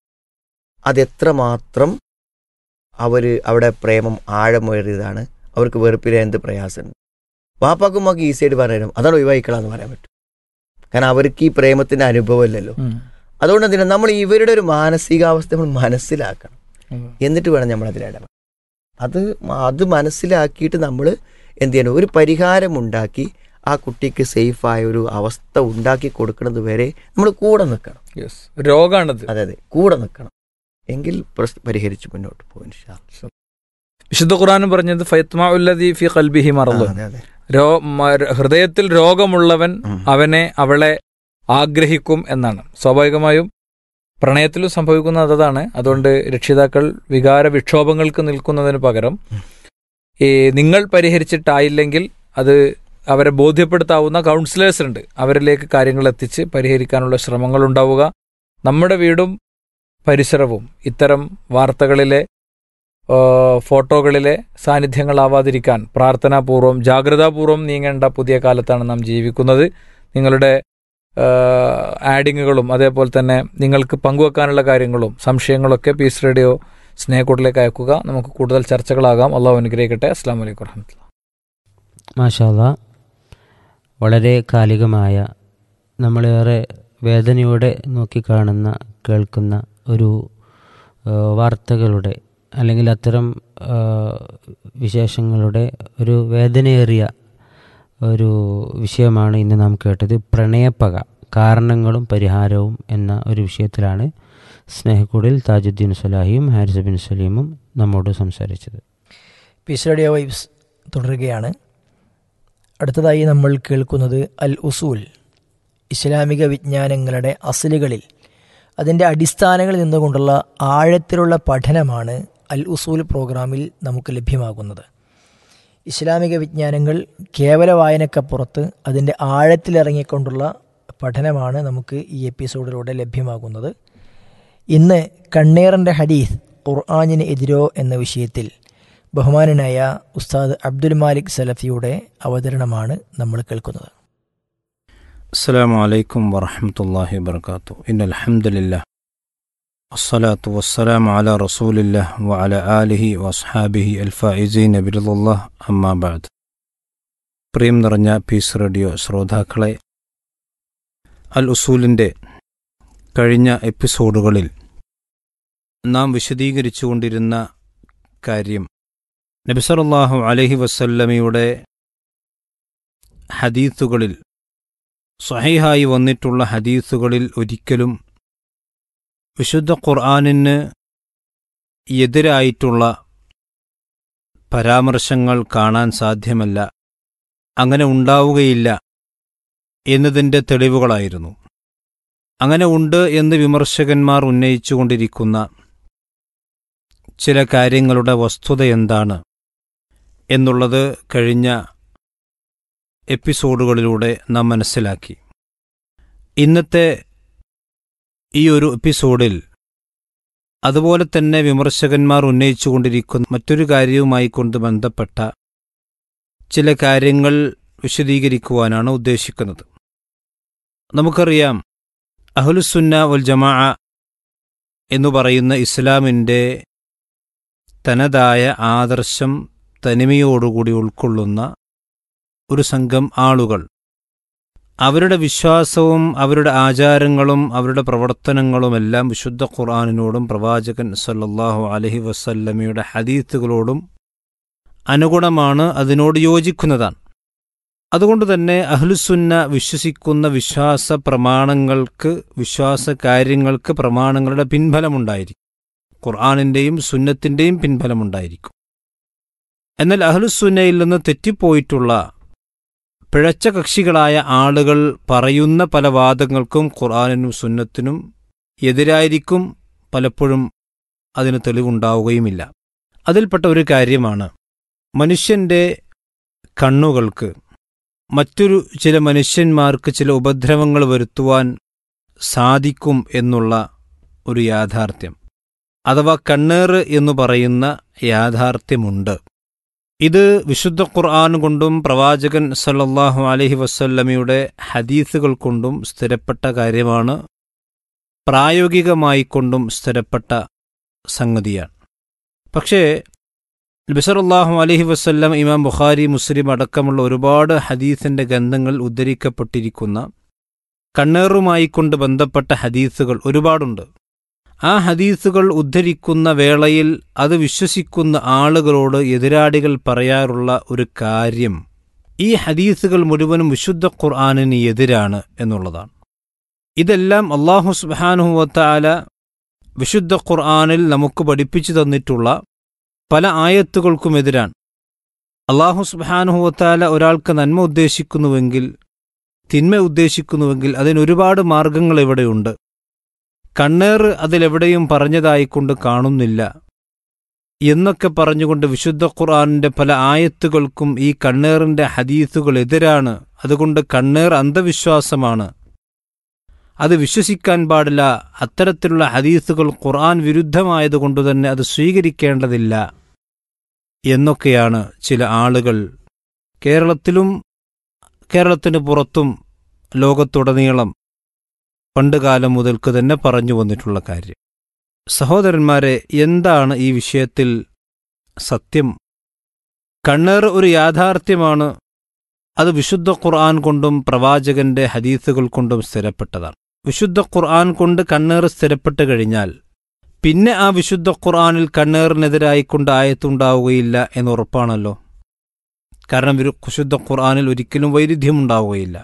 അതെത്രമാത്രം അവർ അവിടെ പ്രേമം ആഴമേറിയതാണ് അവർക്ക് വെറുപ്പിലെ എന്ത് പ്രയാസമുണ്ട് വാപ്പാക്കും മക്ക് ഈസിയായിട്ട് പറയാനും അതാണ് ഒഴിവായിക്കളാന്ന് പറയാൻ പറ്റും കാരണം അവർക്ക് ഈ പ്രേമത്തിന്റെ അനുഭവമല്ലല്ലോ അതുകൊണ്ട് തന്നെ നമ്മൾ ഇവരുടെ ഒരു മാനസികാവസ്ഥ നമ്മൾ മനസ്സിലാക്കണം എന്നിട്ട് വേണം നമ്മൾ അതിൽ ഇടപെടാൻ അത് മ- അത് മനസ്സിലാക്കിയിട്ട് നമ്മൾ എന്ത് ചെയ്യണം ഒരു പരിഹാരം ഉണ്ടാക്കി ആ കുട്ടിക്ക് സേഫായ ഒരു അവസ്ഥ ഉണ്ടാക്കി കൊടുക്കുന്നത് വരെ നമ്മൾ കൂടെ നിൽക്കണം യെസ് രോഗാണിത് അതെ അതെ കൂടെ നിൽക്കണം എങ്കിൽ പ്രശ്നം പരിഹരിച്ച് മുന്നോട്ട് പോകും ഇൻഷാ അല്ലാ. വിശുദ്ധ ഖുറാനും പറഞ്ഞത് ഫൈത്മാ ഉല്ലദി ഫി ഖൽബിഹി ആ, മറന്നു അതെ അതെ രോ മ- ഹൃദയത്തിൽ രോഗമുള്ളവൻ ഉം. അവനെ അവളെ ആഗ്രഹിക്കും എന്നാണ് സ്വാഭാവികമായും പ്രണയത്തിലും സംഭവിക്കുന്നത് അതാണ് അതുകൊണ്ട് രക്ഷിതാക്കൾ വികാര വിക്ഷോഭങ്ങൾക്ക് നിൽക്കുന്നതിന് പകരം ഈ നിങ്ങൾ പരിഹരിച്ചിട്ടായില്ലെങ്കിൽ അത് അവരെ ബോധ്യപ്പെടുത്താവുന്ന കൗൺസിലേഴ്സ് ഉണ്ട് അവരിലേക്ക് കാര്യങ്ങൾ എത്തിച്ച് പരിഹരിക്കാനുള്ള ശ്രമങ്ങൾ ഉണ്ടാവുക നമ്മുടെ വീടും പരിസരവും ഇത്തരം വാർത്തകളിലെ ആ, ഫോട്ടോകളിലെ സാന്നിധ്യങ്ങളാവാതിരിക്കാൻ പ്രാർത്ഥനാപൂർവം ജാഗ്രതാപൂർവം നീങ്ങേണ്ട പുതിയ കാലത്താണ് നാം ജീവിക്കുന്നത് നിങ്ങളുടെ ആ, ആഡിങ്ങുകളും അതേപോലെ തന്നെ നിങ്ങൾക്ക് പങ്കുവെക്കാനുള്ള കാര്യങ്ങളും സംശയങ്ങളൊക്കെ പീസ് റേഡിയോ സ്നേഹക്കൂട്ടിലേക്ക് അയക്കുക നമുക്ക് കൂടുതൽ ചർച്ചകളാകാം അള്ളാഹു അനുഗ്രഹിക്കട്ടെ അസ്സാം വലൈക്കും വറഹമത്തുള്ള മാഷാല്ല വളരെ കാലികമായ നമ്മളേറെ വേദനയോടെ നോക്കിക്കാണുന്ന കേൾക്കുന്ന ഒരു ആ, വാർത്തകളുടെ അല്ലെങ്കിൽ അത്തരം ആ, വിശേഷങ്ങളുടെ ഒരു വേദനയേറിയ ഒരു വിഷയമാണ് ഇന്ന് നാം കേട്ടത് പ്രണയപ്പക കാരണങ്ങളും പരിഹാരവും എന്ന ഒരു വിഷയത്തിലാണ് സ്നേഹക്കൂടിൽ താജുദ്ദീൻ സലാഹിയും ഹാരിസ് ബിൻ സലീമും നമ്മോട് സംസാരിച്ചത് പീസ് റേഡിയോ വൈബ്സ് തുടരുകയാണ് അടുത്തതായി നമ്മൾ കേൾക്കുന്നത് അൽ ഉസൂൽ ഇസ്ലാമിക വിജ്ഞാനങ്ങളുടെ അസലുകളിൽ അതിൻ്റെ അടിസ്ഥാനങ്ങളിൽ നിന്നുകൊണ്ടുള്ള ആഴത്തിലുള്ള പഠനമാണ് അൽ ഉസൂൽ പ്രോഗ്രാമിൽ നമുക്ക് ലഭ്യമാകുന്നത് ഇസ്ലാമിക വിജ്ഞാനങ്ങൾ കേവല വായനക്കപ്പുറത്ത് അതിൻ്റെ ആഴത്തിലിറങ്ങിക്കൊണ്ടുള്ള പഠനമാണ് നമുക്ക് ഈ എപ്പിസോഡിലൂടെ ലഭ്യമാകുന്നത് ഇന്ന് കണ്ണേറിൻ്റെ ഹദീസ് ഖുർആാനിന് എതിരോ എന്ന വിഷയത്തിൽ ബഹുമാനനായ ഉസ്താദ് അബ്ദുൽ മാലിക് സലഫിയുടെ അവതരണമാണ് നമ്മൾ കേൾക്കുന്നത് السلام عليكم ورحمة الله وبركاته إن الحمد لله الصلاة والسلام على رسول الله وعلى آله وأصحابه الفائزين برضا الله أما بعد പ്രിയം നിറഞ്ഞ പീസ് റേഡിയോ ശ്രോതാക്കളെ അൽ ഉസൂലിൻ്റെ കഴിഞ്ഞ എപ്പിസോഡുകളിൽ നാം വിശദീകരിച്ചുകൊണ്ടിരുന്ന കാര്യം നബിസറല്ലാഹു അലഹി വസല്ലമയുടെ ഹദീത്തുകളിൽ സഹിഹായി വന്നിട്ടുള്ള ഹദീസുകളിൽ ഒരിക്കലും വിശുദ്ധ ഖുർആാനിന് എതിരായിട്ടുള്ള പരാമർശങ്ങൾ കാണാൻ സാധ്യമല്ല അങ്ങനെ ഉണ്ടാവുകയില്ല എന്നതിൻ്റെ തെളിവുകളായിരുന്നു അങ്ങനെ ഉണ്ട് എന്ന് വിമർശകന്മാർ ഉന്നയിച്ചുകൊണ്ടിരിക്കുന്ന ചില കാര്യങ്ങളുടെ വസ്തുത എന്താണ് എന്നുള്ളത് കഴിഞ്ഞ എപ്പിസോഡുകളിലൂടെ നാം മനസ്സിലാക്കി ഇന്നത്തെ ഈ ഒരു എപ്പിസോഡിൽ അതുപോലെ തന്നെ വിമർശകന്മാർ ഉന്നയിച്ചുകൊണ്ടിരിക്കുന്ന മറ്റൊരു കാര്യവുമായി കൊണ്ട് ബന്ധപ്പെട്ട ചില കാര്യങ്ങൾ വിശദീകരിക്കുവാനാണ് ഉദ്ദേശിക്കുന്നത് നമുക്കറിയാം അഹ്ലുസുന്ന വൽ ജമാ എന്നു പറയുന്ന ഇസ്ലാമിൻ്റെ തനതായ ആദർശം തനിമയോടുകൂടി ഉൾക്കൊള്ളുന്ന ഒരു സംഘം ആളുകൾ അവരുടെ വിശ്വാസവും അവരുടെ ആചാരങ്ങളും അവരുടെ പ്രവർത്തനങ്ങളുമെല്ലാം വിശുദ്ധ ഖുർആാനിനോടും പ്രവാചകൻ സല്ലല്ലാഹു അലഹി വസല്ലമയുടെ ഹദീത്തുകളോടും അനുഗുണമാണ് അതിനോട് യോജിക്കുന്നതാണ് അതുകൊണ്ട് തന്നെ അഹ്ലുസുന്ന വിശ്വസിക്കുന്ന വിശ്വാസ പ്രമാണങ്ങൾക്ക് വിശ്വാസ കാര്യങ്ങൾക്ക് പ്രമാണങ്ങളുടെ പിൻഫലമുണ്ടായിരിക്കും ഖുർആാനിൻ്റെയും സുന്നത്തിൻ്റെയും പിൻഫലമുണ്ടായിരിക്കും എന്നാൽ അഹ്ലുസുന്നയിൽ നിന്ന് തെറ്റിപ്പോയിട്ടുള്ള പിഴച്ച കക്ഷികളായ ആളുകൾ പറയുന്ന പല വാദങ്ങൾക്കും ഖുർആാനിനും സുന്നത്തിനും എതിരായിരിക്കും പലപ്പോഴും അതിന് തെളിവുണ്ടാവുകയുമില്ല അതിൽപ്പെട്ട ഒരു കാര്യമാണ് മനുഷ്യൻ്റെ കണ്ണുകൾക്ക് മറ്റൊരു ചില മനുഷ്യന്മാർക്ക് ചില ഉപദ്രവങ്ങൾ വരുത്തുവാൻ സാധിക്കും എന്നുള്ള ഒരു യാഥാർത്ഥ്യം അഥവാ കണ്ണേറ് എന്ന് പറയുന്ന യാഥാർത്ഥ്യമുണ്ട് ഇത് വിശുദ്ധ ഖുർആൻ കൊണ്ടും പ്രവാചകൻ സല്ലല്ലാഹു അലൈഹി വസല്ലമയുടെ ഹദീസുകൾ കൊണ്ടും സ്ഥിരപ്പെട്ട കാര്യമാണ് പ്രായോഗികമായി കൊണ്ടും സ്ഥിരപ്പെട്ട സംഗതിയാണ് പക്ഷേ നബിസറല്ലാഹു അലൈഹി വസല്ലം ഇമാം ബുഖാരി മുസ്ലിം അടക്കമുള്ള ഒരുപാട് ഹദീസിന്റെ ഗന്ധങ്ങൾ ഉദ്ധരിക്കപ്പെട്ടിരിക്കുന്ന കണ്ണേറുമായി കൊണ്ട് ബന്ധപ്പെട്ട ഹദീസുകൾ ഒരുപാടുണ്ട് ആ ഹദീസുകൾ ഉദ്ധരിക്കുന്ന വേളയിൽ അത് വിശ്വസിക്കുന്ന ആളുകളോട് എതിരാളികൾ പറയാറുള്ള ഒരു കാര്യം ഈ ഹദീസുകൾ മുഴുവനും വിശുദ്ധ ഖുർആാനിന് എതിരാണ് എന്നുള്ളതാണ് ഇതെല്ലാം അള്ളാഹു സുബാനുഹുവത്താല വിശുദ്ധ ഖുർആാനിൽ നമുക്ക് പഠിപ്പിച്ചു തന്നിട്ടുള്ള പല ആയത്തുകൾക്കും എതിരാണ് അള്ളാഹു സുബാനുഹുവത്താല ഒരാൾക്ക് നന്മ ഉദ്ദേശിക്കുന്നുവെങ്കിൽ തിന്മ ഉദ്ദേശിക്കുന്നുവെങ്കിൽ അതിനൊരുപാട് മാർഗങ്ങൾ ഇവിടെയുണ്ട് കണ്ണേറ് അതിലെവിടെയും പറഞ്ഞതായിക്കൊണ്ട് കാണുന്നില്ല എന്നൊക്കെ പറഞ്ഞുകൊണ്ട് വിശുദ്ധ ഖുർആാനിന്റെ പല ആയത്തുകൾക്കും ഈ കണ്ണേറിന്റെ ഹദീസുകൾ എതിരാണ് അതുകൊണ്ട് കണ്ണേർ അന്ധവിശ്വാസമാണ് അത് വിശ്വസിക്കാൻ പാടില്ല അത്തരത്തിലുള്ള ഹദീസുകൾ ഖുർആൻ വിരുദ്ധമായതുകൊണ്ട് തന്നെ അത് സ്വീകരിക്കേണ്ടതില്ല എന്നൊക്കെയാണ് ചില ആളുകൾ കേരളത്തിലും കേരളത്തിന് പുറത്തും ലോകത്തുടനീളം പണ്ടുകാലം മുതൽക്ക് തന്നെ പറഞ്ഞു വന്നിട്ടുള്ള കാര്യം സഹോദരന്മാരെ എന്താണ് ഈ വിഷയത്തിൽ സത്യം കണ്ണേർ ഒരു യാഥാർത്ഥ്യമാണ് അത് വിശുദ്ധ ഖുർആൻ കൊണ്ടും പ്രവാചകന്റെ ഹദീസുകൾ കൊണ്ടും സ്ഥിരപ്പെട്ടതാണ് വിശുദ്ധ ഖുർആൻ കൊണ്ട് കണ്ണേർ സ്ഥിരപ്പെട്ട് കഴിഞ്ഞാൽ പിന്നെ ആ വിശുദ്ധ ഖുർആനിൽ കണ്ണേറിനെതിരായിക്കൊണ്ട് ആയത്തുണ്ടാവുകയില്ല എന്നുറപ്പാണല്ലോ കാരണം വിശുദ്ധ ഖുർആനിൽ ഒരിക്കലും വൈരുദ്ധ്യമുണ്ടാവുകയില്ല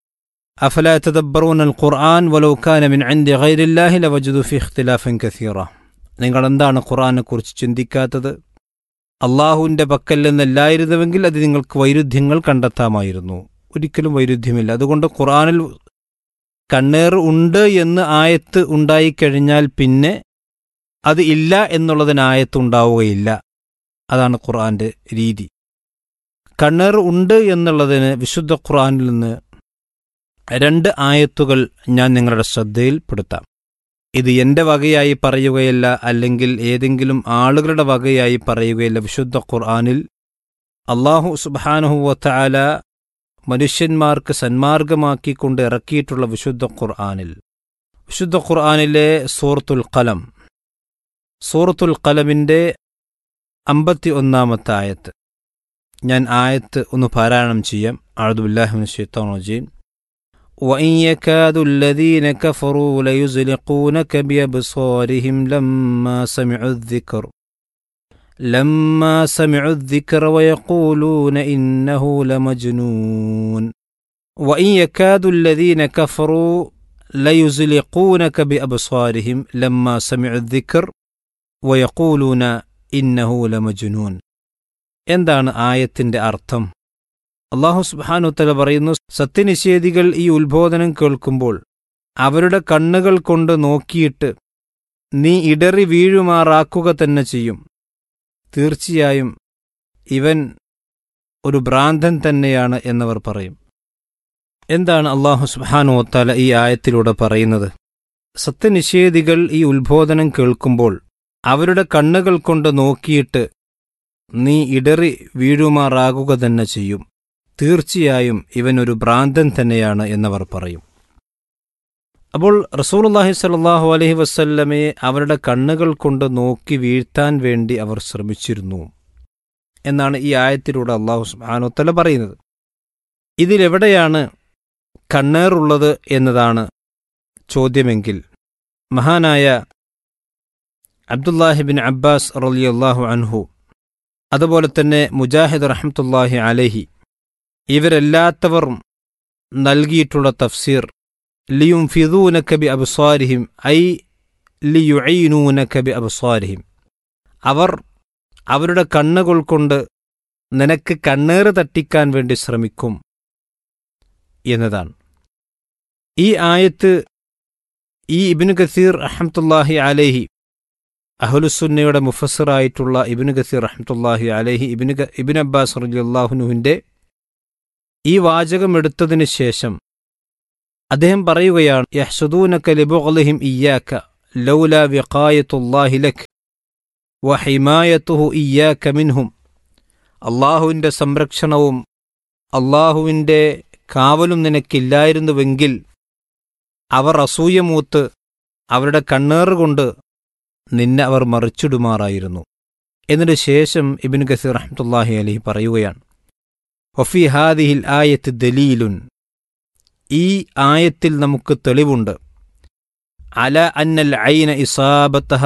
أفلا يتدبرون القرآن ولو كان من عند غير الله لوجدوا فيه اختلافا كثيرا നിങ്ങൾ എന്താണ് ഖുർആനെക്കുറിച്ച് ചിന്തിക്കാത്തത് അള്ളാഹുവിൻ്റെ പക്കൽ നിന്നല്ലായിരുന്നുവെങ്കിൽ അത് നിങ്ങൾക്ക് വൈരുദ്ധ്യങ്ങൾ കണ്ടെത്താമായിരുന്നു ഒരിക്കലും വൈരുദ്ധ്യമില്ല അതുകൊണ്ട് ഖുർആനിൽ കണ്ണേർ ഉണ്ട് എന്ന് ആയത്ത് ഉണ്ടായിക്കഴിഞ്ഞാൽ പിന്നെ അത് ഇല്ല എന്നുള്ളതിന് ആയത്ത് ഉണ്ടാവുകയില്ല അതാണ് ഖുർആന്റെ രീതി കണ്ണേർ ഉണ്ട് എന്നുള്ളതിന് വിശുദ്ധ ഖുർആനിൽ നിന്ന് രണ്ട് ആയത്തുകൾ ഞാൻ നിങ്ങളുടെ ശ്രദ്ധയിൽപ്പെടുത്താം ഇത് എന്റെ വകയായി പറയുകയല്ല അല്ലെങ്കിൽ ഏതെങ്കിലും ആളുകളുടെ വകയായി പറയുകയില്ല വിശുദ്ധ ഖുർആനിൽ അള്ളാഹു സുബാനുഹുവല മനുഷ്യന്മാർക്ക് സന്മാർഗമാക്കിക്കൊണ്ട് ഇറക്കിയിട്ടുള്ള വിശുദ്ധ ഖുർആനിൽ വിശുദ്ധ ഖുർആനിലെ സൂറത്തുൽ കലം സൂറത്തുൽ കലമിൻ്റെ അമ്പത്തി ഒന്നാമത്തെ ആയത്ത് ഞാൻ ആയത്ത് ഒന്ന് പാരായണം ചെയ്യാം ആഴുദുല്ലാഹിമിൻ ഷെയ്ത്താൻ റജീം وإن يكاد الذين كفروا ليزلقونك بأبصارهم لما سمعوا الذكر لما سمعوا الذكر ويقولون إنه لمجنون وإن يكاد الذين كفروا ليزلقونك بأبصارهم لما سمعوا الذكر ويقولون إنه لمجنون എന്താണ് ആയത്തിന്റെ അർത്ഥം അള്ളാഹു സുബാനുത്തല പറയുന്നു സത്യനിഷേധികൾ ഈ ഉത്ബോധനം കേൾക്കുമ്പോൾ അവരുടെ കണ്ണുകൾ കൊണ്ട് നോക്കിയിട്ട് നീ ഇടറി വീഴുമാറാക്കുക തന്നെ ചെയ്യും തീർച്ചയായും ഇവൻ ഒരു ഭ്രാന്തൻ തന്നെയാണ് എന്നവർ പറയും എന്താണ് അള്ളാഹു സുബാനുവത്താല ഈ ആയത്തിലൂടെ പറയുന്നത് സത്യനിഷേധികൾ ഈ ഉത്ബോധനം കേൾക്കുമ്പോൾ അവരുടെ കണ്ണുകൾ കൊണ്ട് നോക്കിയിട്ട് നീ ഇടറി വീഴുമാറാകുക തന്നെ ചെയ്യും തീർച്ചയായും ഇവനൊരു ഭ്രാന്തൻ തന്നെയാണ് എന്നവർ പറയും അപ്പോൾ റസൂലുള്ളാഹി സ്വല്ലല്ലാഹു അലൈഹി വസല്ലമയെ അവരുടെ കണ്ണുകൾ കൊണ്ട് നോക്കി വീഴ്ത്താൻ വേണ്ടി അവർ ശ്രമിച്ചിരുന്നു എന്നാണ് ഈ ആയത്തിലൂടെ അള്ളാഹു സുബ്ഹാനഹുവതആല പറയുന്നത് ഇതിലെവിടെയാണ് കണ്ണേറുള്ളത് എന്നതാണ് ചോദ്യമെങ്കിൽ മഹാനായ അബ്ദുല്ലാഹിബിൻ അബ്ബാസ് റളിയല്ലാഹു അൻഹു അതുപോലെ തന്നെ മുജാഹിദ് റഹ്മത്തുല്ലാഹി അലഹി ഇവരെല്ലാത്തവർ നൽകിയിട്ടുള്ള തഫ്സീർ ലിയും ഫിദൂനക്കബി അബ്സ്വാരിഹിം ഐ ലിയുഈനൂനക്കബി അബ്സ്വാരിഹിം അവർ അവരുടെ കണ്ണുകൾ കൊണ്ട് നിനക്ക് കണ്ണേറ് തട്ടിക്കാൻ വേണ്ടി ശ്രമിക്കും എന്നതാണ് ഈ ആയത്ത് ഈ ഇബിനു കസീർ അഹമ്മത്തുല്ലാഹി അലേഹി അഹുലുസുന്നയുടെ മുഫസറായിട്ടുള്ള ഇബിനു കസീർ റഹ്മത്തുല്ലാഹി അലഹി ഇബിന് ഇബിൻ അബ്ബാസ് റലിയല്ലാഹുനുവിൻ്റെ ഈ വാചകം എടുത്തതിന് ശേഷം അദ്ദേഹം പറയുകയാണ് യഹ്സുദൂനക്ക ലിബുഅലിഹിം ഇയ്യാക്ക ലൗല വിഖായത്തുല്ലാഹി ലക് വഹിമായത്തുഹു ഇയ്യാക മിൻഹും അള്ളാഹുവിൻ്റെ സംരക്ഷണവും അള്ളാഹുവിൻ്റെ കാവലും നിനക്കില്ലായിരുന്നുവെങ്കിൽ അവർ അസൂയമൂത്ത് അവരുടെ കണ്ണേറുകൊണ്ട് നിന്നെ അവർ മറിച്ചിടുമാറായിരുന്നു എന്നിട്ട് ശേഷം ഇബിൻ ഗസീർ റഹ്മത്തുല്ലാഹി അലഹി പറയുകയാണ് ഒഫി ഹാദിഹിൽ ആയത്ത് ദലീലുൻ ഈ ആയത്തിൽ നമുക്ക് തെളിവുണ്ട് അല അന്നൽ ഐന ഇസാബത്തഹ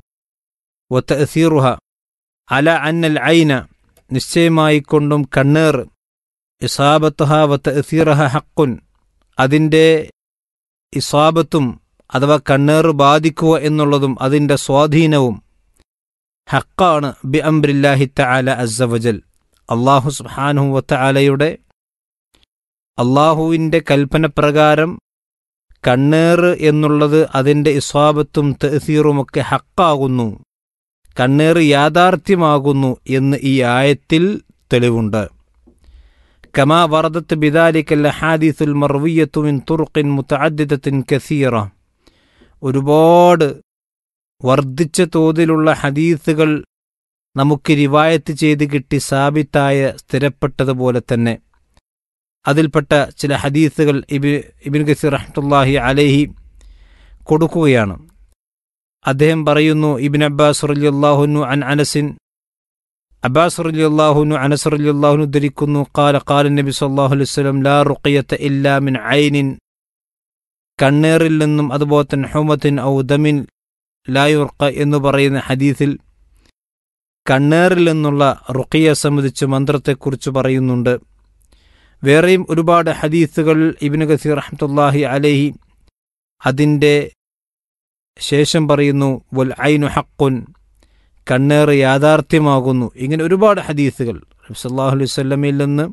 വത്തീറുഹ അല അന്നൽ ഐന നിശ്ചയമായിക്കൊണ്ടും കണ്ണേർ ഇസാബത്തഹ വത്തീറഹ ഹക്കുൻ അതിൻ്റെ ഇസാബത്തും അഥവാ കണ്ണേറ് ബാധിക്കുക എന്നുള്ളതും അതിൻ്റെ സ്വാധീനവും ഹക്കാണ് ബി അംബ്രില്ലാഹി തആല അസ്സവജൽ അള്ളാഹു സുബ്ഹാനഹു വത്തആലയുടെ അള്ളാഹുവിൻ്റെ കൽപ്പനപ്രകാരം കണ്ണേറ് എന്നുള്ളത് അതിൻ്റെ ഇസ്വാബത്തും തഹസീറുമൊക്കെ ഹക്കാകുന്നു കണ്ണേറ് യാഥാർത്ഥ്യമാകുന്നു എന്ന് ഈ ആയത്തിൽ തെളിവുണ്ട് കമാ വറദത്ത് ബിദാലിക്കൽ ഹാദിസുൽ മർവിയത്തു മിൻ തുറുഖിൻ മുതഅദ്ദിദത്തിൻ കസീറ ഒരുപാട് വർദ്ധിച്ച തോതിലുള്ള ഹദീസുകൾ നമുക്ക് റിവായത്ത് ചെയ്ത് കിട്ടി സാബിത്തായ സ്ഥിരപ്പെട്ടതുപോലെ തന്നെ അതിൽപ്പെട്ട ചില ഹദീസുകൾ ഇബി ഇബിൻ ഗസീർ റഹ്മത്തുല്ലാഹി അലൈഹി കൊടുക്കുകയാണ് അദ്ദേഹം പറയുന്നു ഇബിൻ അബ്ബാസ് റലിയല്ലാഹുനു അൻ അനസിൻ അബ്ബാസ് റലിയല്ലാഹുനു അനസ് റലിയല്ലാഹുനു ധരിക്കുന്നു കാല കാല നബി സല്ലാഹു അലൈഹി വസല്ലം ലാ റുഖിയത്ത ഇല്ലാ മിൻ ഐനിൻ കണ്ണേറിൽ നിന്നും അതുപോലെ തന്നെ ഹുമത്തിൻ ഔ ദമിൻ ലായുർക്ക എന്ന് പറയുന്ന ഹദീസിൽ കണ്ണേറിൽ നിന്നുള്ള റുഖിയെ സംബന്ധിച്ച് മന്ത്രത്തെക്കുറിച്ച് പറയുന്നുണ്ട് വേറെയും ഒരുപാട് ഹദീസുകൾ ഇബിന് ഗസീർ റഹ്മത്തുല്ലാഹി അലഹി അതിൻ്റെ ശേഷം പറയുന്നു വൽ ഐനു ഹക്കുൻ കണ്ണേറ് യാഥാർത്ഥ്യമാകുന്നു ഇങ്ങനെ ഒരുപാട് ഹദീസുകൾ സല്ലാഹു അലൈഹി സ്വല്ലമയിൽ നിന്ന്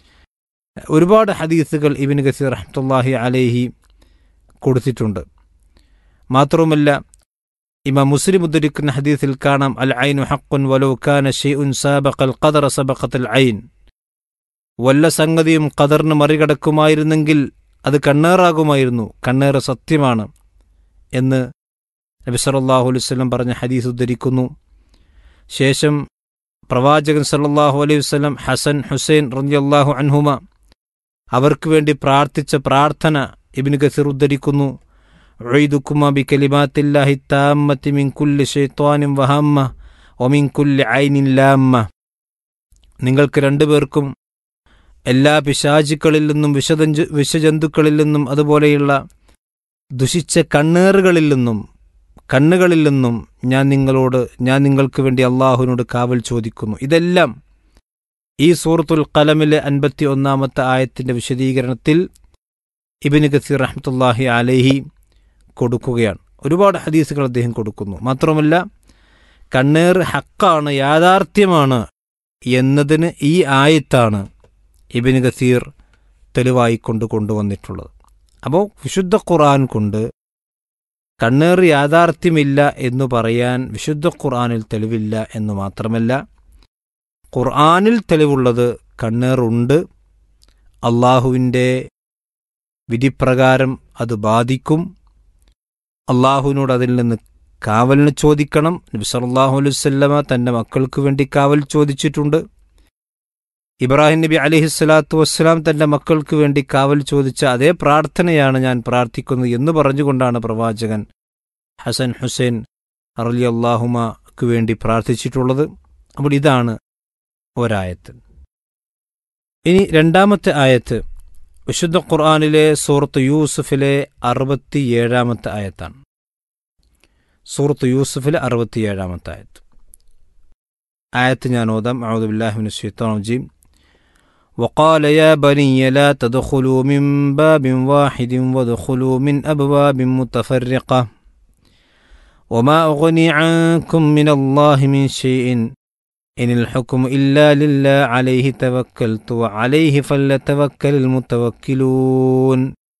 ഒരുപാട് ഹദീസുകൾ ഇബിൻ ഗസീർ റഹ്മത്തുല്ലാഹി അലൈഹി കൊടുത്തിട്ടുണ്ട് മാത്രവുമല്ല ഇമാം മുസ്ലിം ഉദ്ധരിക്കുന്ന ഹദീസിൽ കാണാം അൽ ഐനു ഹക്കുൻ വലോ കാന ഷെയ്ഉൻ സാബഖൽ ഖദറ സബഖത്തുൽ ഐൻ വല്ല സംഗതിയും ഖദറിന് മറികടക്കുമായിരുന്നെങ്കിൽ അത് കണ്ണേറാകുമായിരുന്നു കണ്ണേറ് സത്യമാണ് എന്ന് നബി സല്ലല്ലാഹു അലൈഹി വസല്ലം പറഞ്ഞ ഹദീസ് ഉദ്ധരിക്കുന്നു ശേഷം പ്രവാചകൻ സല്ലല്ലാഹു അലൈഹി വസല്ലം ഹസൻ ഹുസൈൻ റളിയല്ലാഹു അൻഹുമ അവർക്ക് വേണ്ടി പ്രാർത്ഥിച്ച പ്രാർത്ഥന ഇബ്നു ഗസീർ ഉദ്ധരിക്കുന്നു ഉഈദുക്കുമ ബികലിമാത്തില്ലാഹി താമ്മത്തി മിൻ കുല്ലി ശൈത്വാനിൻ വഹമ്മ വമിൻ കുല്ലി ഐനിൻ ലാമ്മ നിങ്ങൾക്ക് രണ്ടുപേർക്കും എല്ലാ പിശാചുക്കളിൽ നിന്നും വിഷജന്തു വിഷജന്തുക്കളിൽ നിന്നും അതുപോലെയുള്ള ദുഷിച്ച കണ്ണേറുകളിൽ നിന്നും കണ്ണുകളിൽ നിന്നും ഞാൻ നിങ്ങളോട് ഞാൻ നിങ്ങൾക്ക് വേണ്ടി അള്ളാഹുവിനോട് കാവൽ ചോദിക്കുന്നു ഇതെല്ലാം ഈ സൂറത്തുൽ കലമിലെ അൻപത്തി ഒന്നാമത്തെ ആയത്തിൻ്റെ വിശദീകരണത്തിൽ ഇബിന് ഗസീർ റഹ്മത്തുല്ലാഹി അലൈഹി കൊടുക്കുകയാണ് ഒരുപാട് ഹദീസുകൾ അദ്ദേഹം കൊടുക്കുന്നു മാത്രമല്ല കണ്ണേർ ഹക്കാണ് യാഥാർത്ഥ്യമാണ് എന്നതിന് ഈ ആയത്താണ് ഇബിന് ഗസീർ തെളിവായിക്കൊണ്ട് കൊണ്ടുവന്നിട്ടുള്ളത് അപ്പോൾ വിശുദ്ധ ഖുർആൻ കൊണ്ട് കണ്ണേർ യാഥാർത്ഥ്യമില്ല എന്ന് പറയാൻ വിശുദ്ധ ഖുർആനിൽ തെളിവില്ല എന്ന് മാത്രമല്ല ഖുർആനിൽ തെളിവുള്ളത് കണ്ണേറുണ്ട് അള്ളാഹുവിൻ്റെ വിധിപ്രകാരം അത് ബാധിക്കും അള്ളാഹുവിനോട് അതിൽ നിന്ന് കാവലിന് ചോദിക്കണം നബി സല്ലല്ലാഹു അലൈഹി വസല്ലമ തൻ്റെ മക്കൾക്ക് വേണ്ടി കാവൽ ചോദിച്ചിട്ടുണ്ട് ഇബ്രാഹിം നബി അലൈഹി സ്വലാത്തു വസ്സലാം തൻ്റെ മക്കൾക്ക് വേണ്ടി കാവൽ ചോദിച്ച അതേ പ്രാർത്ഥനയാണ് ഞാൻ പ്രാർത്ഥിക്കുന്നത് എന്ന് പറഞ്ഞുകൊണ്ടാണ് പ്രവാചകൻ ഹസൻ ഹുസൈൻ അറലി അള്ളാഹുമക്ക് വേണ്ടി പ്രാർത്ഥിച്ചിട്ടുള്ളത് അപ്പോൾ ഇതാണ് ഒരായത്ത് ഇനി രണ്ടാമത്തെ ആയത്ത് വിശുദ്ധ ഖുർആാനിലെ സൂറത്ത് യൂസുഫിലെ അറുപത്തിയേഴാമത്തെ ആയത്താണ് സൂറത്ത് യൂസുഫിലെ അറുപത്തിയേഴാമത്തെ ആയത്ത് ആയത്ത് ഞാൻ ഓതാം അഊദുബില്ലാഹിമിൻ ഷൈത്താൻ وقال يا بني لا تدخلوا من باب واحد وادخلوا من أبواب متفرقة وما أغني عنكم من الله من شيء إن الحكم إلا لله عليه توكلت وعليه فليتوكل المتوكلون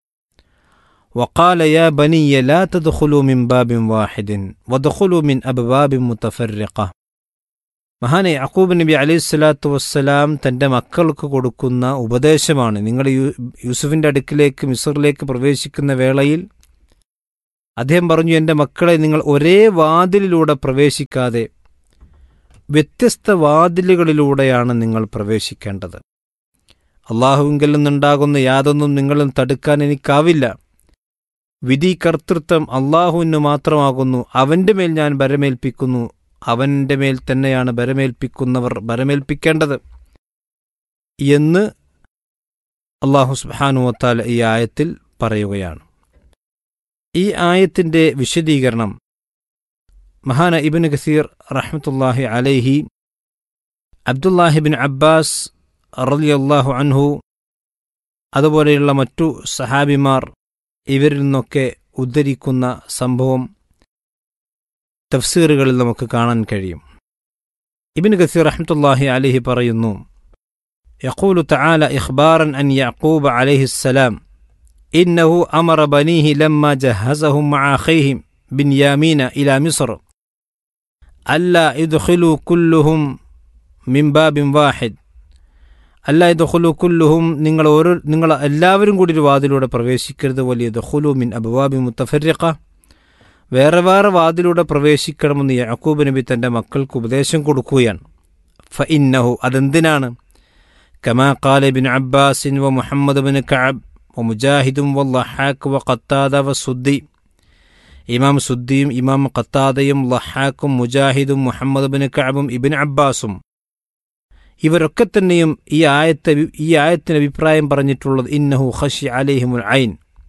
وقال يا بني لا تدخلوا من باب واحد وادخلوا من أبواب متفرقة മഹാനെ യക്കൂബ് നബി അലൈഹി സ്വലാത്തു വസ്സലാം തൻ്റെ മക്കൾക്ക് കൊടുക്കുന്ന ഉപദേശമാണ് നിങ്ങൾ യൂസുഫിൻ്റെ അടുക്കിലേക്ക് മിസറിലേക്ക് പ്രവേശിക്കുന്ന വേളയിൽ അദ്ദേഹം പറഞ്ഞു എൻ്റെ മക്കളെ നിങ്ങൾ ഒരേ വാതിലിലൂടെ പ്രവേശിക്കാതെ വ്യത്യസ്ത വാതിലുകളിലൂടെയാണ് നിങ്ങൾ പ്രവേശിക്കേണ്ടത് അള്ളാഹുവിങ്കിൽ നിന്നുണ്ടാകുന്ന യാതൊന്നും നിങ്ങളും തടുക്കാൻ എനിക്കാവില്ല വിധി കർത്തൃത്വം അള്ളാഹുവിന് മാത്രമാകുന്നു അവൻ്റെ മേൽ ഞാൻ ബരമേൽപ്പിക്കുന്നു അവൻ്റെ മേൽ തന്നെയാണ് ബരമേൽപ്പിക്കുന്നവർ ബരമേൽപ്പിക്കേണ്ടത് എന്ന് അള്ളാഹു സുബാനുവത്താൽ ഈ ആയത്തിൽ പറയുകയാണ് ഈ ആയത്തിൻ്റെ വിശദീകരണം മഹാന ഇബിൻ ഖസീർ റഹ്മത്തുല്ലാഹി അലൈഹി അബ്ദുല്ലാഹിബിൻ അബ്ബാസ് റളിയല്ലാഹു അൻഹു അതുപോലെയുള്ള മറ്റു സഹാബിമാർ ഇവരിൽ നിന്നൊക്കെ ഉദ്ധരിക്കുന്ന സംഭവം തഫ്സീറുകളിൽ നമുക്ക് കാണാൻ കഴിയും ഇബിൻ ഖസീർ റഹ്മത്തുല്ലാഹി അലൈഹി പറയുന്നു يقول تعالى إخبارا عن يعقوب عليه السلام إنه أمر بنيه لما جهزهم مع أخيهم بنيامين إلى مصر ألا يدخلوا كلهم من باب واحد അല്ല ദുഖുലു കുല്ലുഹും നിങ്ങൾ ഓരോ നിങ്ങൾ എല്ലാവരും കൂടി ഒരു വാതിലൂടെ പ്രവേശിക്കരുത് വലിയ ദുഖുലു മിൻ അബുവാബി മുത്തഫരിഖ വേറെ വേറെ വാതിലൂടെ പ്രവേശിക്കണമെന്ന് യാക്കൂബ് നബി തൻ്റെ മക്കൾക്ക് ഉപദേശം കൊടുക്കുകയാണ് ഫ ഇന്നഹു അതെന്തിനാണ് كما قال ابن عباس ومحمد بن كعب ومجاهد والضحاك وقتادة والسدي ഇമാം സുദ്ദിയും ഇമാം ഖത്താദയും ലഹാക്കും മുജാഹിദും മുഹമ്മദ് ബിൻ കഅബും ഇബിൻ അബ്ബാസും ഇവരൊക്കെ തന്നെയും ഈ ആയത്തെ ഈ ആയത്തിന് അഭിപ്രായം പറഞ്ഞിട്ടുള്ളത് ഇന്നഹു ഖഷി അലൈഹിമുൽ ഐൻ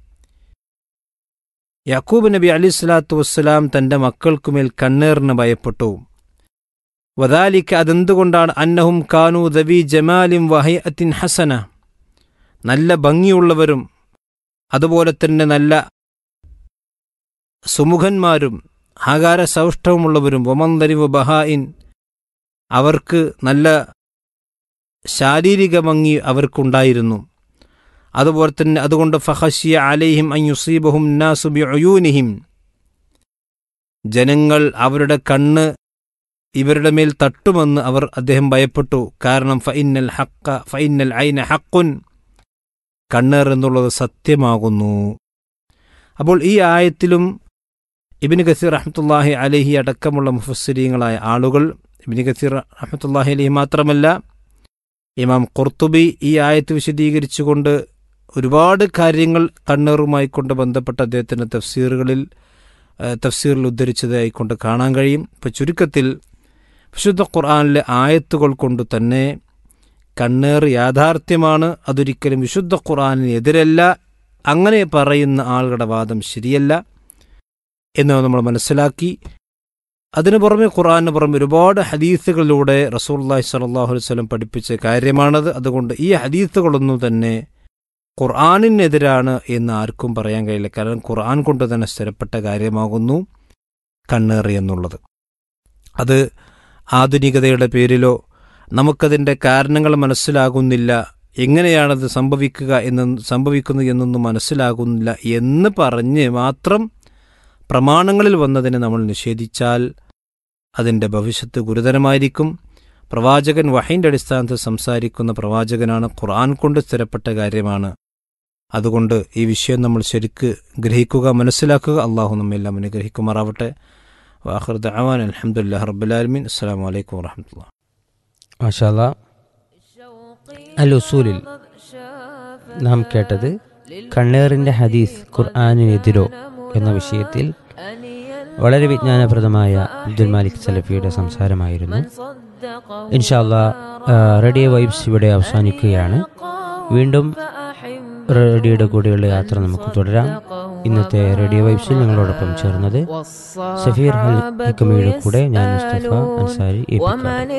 യാക്കൂബ് നബി അലി സ്വലാത്തു വസ്സലാം തന്റെ മക്കൾക്കുമേൽ കണ്ണേറിന് ഭയപ്പെട്ടു വദാലിക്ക് അതെന്തുകൊണ്ടാണ് അന്നഹും കാനു ദവി ജമാലിം വഹയത്തിൻ ഹസന നല്ല ഭംഗിയുള്ളവരും അതുപോലെ തന്നെ നല്ല സുമുഖന്മാരും ആകാര സൗഷ്ഠവമുള്ളവരും വമന്തരിവ് ബഹായിൻ അവർക്ക് നല്ല ശാരീരിക ഭംഗി അവർക്കുണ്ടായിരുന്നു അതുപോലെ തന്നെ അതുകൊണ്ട് ഫഹഷിയ അലൈഹിം അയ്യുസീബഹും നാസുബി ഒയൂനിഹിം ജനങ്ങൾ അവരുടെ കണ്ണ് ഇവരുടെ മേൽ തട്ടുമെന്ന് അവർ അദ്ദേഹം ഭയപ്പെട്ടു കാരണം ഫൈനൽ ഹക്ക ഫൈനൽ ഐന ഹക്കുൻ കണ്ണേർ എന്നുള്ളത് സത്യമാകുന്നു അപ്പോൾ ഈ ആയത്തിലും ഇബിന് ഖസീർ റഹ്മത്തുല്ലാഹി അലഹി അടക്കമുള്ള മുഫസ്സിരീങ്ങളായ ആളുകൾ ഇബിന് ഖസീർ റഹ്മത്തുല്ലാഹി അലഹി മാത്രമല്ല ഇമാം ഖുർത്തുബി ഈ ആയത്ത് വിശദീകരിച്ചുകൊണ്ട് ഒരുപാട് കാര്യങ്ങൾ കണ്ണേറുമായി കൊണ്ട് ബന്ധപ്പെട്ട അദ്ദേഹത്തിൻ്റെ തഫ്സീറുകളിൽ തഫ്സീറിൽ ഉദ്ധരിച്ചതായി കൊണ്ട് കാണാൻ കഴിയും ഇപ്പം ചുരുക്കത്തിൽ വിശുദ്ധ ഖുർആാനിലെ ആയത്തുകൾ കൊണ്ട് തന്നെ കണ്ണേർ യാഥാർത്ഥ്യമാണ് അതൊരിക്കലും വിശുദ്ധ ഖുർആാനിന് എതിരല്ല അങ്ങനെ പറയുന്ന ആളുകളുടെ വാദം ശരിയല്ല എന്ന് നമ്മൾ മനസ്സിലാക്കി അതിനു പുറമെ ഖുർആാന് പുറമെ ഒരുപാട് ഹദീസുകളിലൂടെ റസൂല്ലാഹി സ്വല്ലല്ലാഹു അലൈഹി വസല്ലം പഠിപ്പിച്ച കാര്യമാണത് അതുകൊണ്ട് ഈ ഹദീസുകളൊന്നും തന്നെ ഖുർആാനിനെതിരാണ് എന്ന് ആർക്കും പറയാൻ കഴിയില്ല കാരണം ഖുർആൻ കൊണ്ട് തന്നെ സ്ഥിരപ്പെട്ട കാര്യമാകുന്നു കണ്ണേറി എന്നുള്ളത് അത് ആധുനികതയുടെ പേരിലോ നമുക്കതിൻ്റെ കാരണങ്ങൾ മനസ്സിലാകുന്നില്ല എങ്ങനെയാണത് സംഭവിക്കുക എന്ന് സംഭവിക്കുന്നത് എന്നൊന്നും മനസ്സിലാകുന്നില്ല എന്ന് പറഞ്ഞ് മാത്രം പ്രമാണങ്ങളിൽ വന്നതിനെ നമ്മൾ നിഷേധിച്ചാൽ അതിൻ്റെ ഭവിഷ്യത്ത് ഗുരുതരമായിരിക്കും പ്രവാചകൻ വഹൈൻ്റെ അടിസ്ഥാനത്തിൽ സംസാരിക്കുന്ന പ്രവാചകനാണ് ഖുർആൻ കൊണ്ട് സ്ഥിരപ്പെട്ട കാര്യമാണ് അതുകൊണ്ട് ഈ വിഷയം നമ്മൾ ശരിക്ക് ഗ്രഹിക്കുക മനസ്സിലാക്കുക അള്ളാഹു നമ്മെല്ലാം അനുഗ്രഹിക്കുമാറാവട്ടെ വാഹർ ദഅവാൻ അലഹമുല്ലാ റബ്ബുലാലമീൻ അസ്സാം വലൈക്കും വാഹമത്തുള്ള മാഷാല്ല അൽ ഉസൂലിൽ നാം കേട്ടത് കണ്ണേറിൻ്റെ ഹദീസ് ഖുർആാനിനെതിരോ എന്ന വിഷയത്തിൽ വളരെ വിജ്ഞാനപ്രദമായ അബ്ദുൽ മാലിക് സലഫിയുടെ സംസാരമായിരുന്നു ഇൻഷാല്ല റേഡിയോ വൈബ്സ് ഇവിടെ അവസാനിക്കുകയാണ് വീണ്ടും റേഡിയോയുടെ കൂടെയുള്ള യാത്ര നമുക്ക് തുടരാം ഇന്നത്തെ റേഡിയോ വൈബ്സിൽ ഞങ്ങളോടൊപ്പം ചേർന്നത് സഫീർ ഹൽ ഹിക്കമയുടെ കൂടെ ഞാൻ മുസ്തഫ അൻസാരി എ പി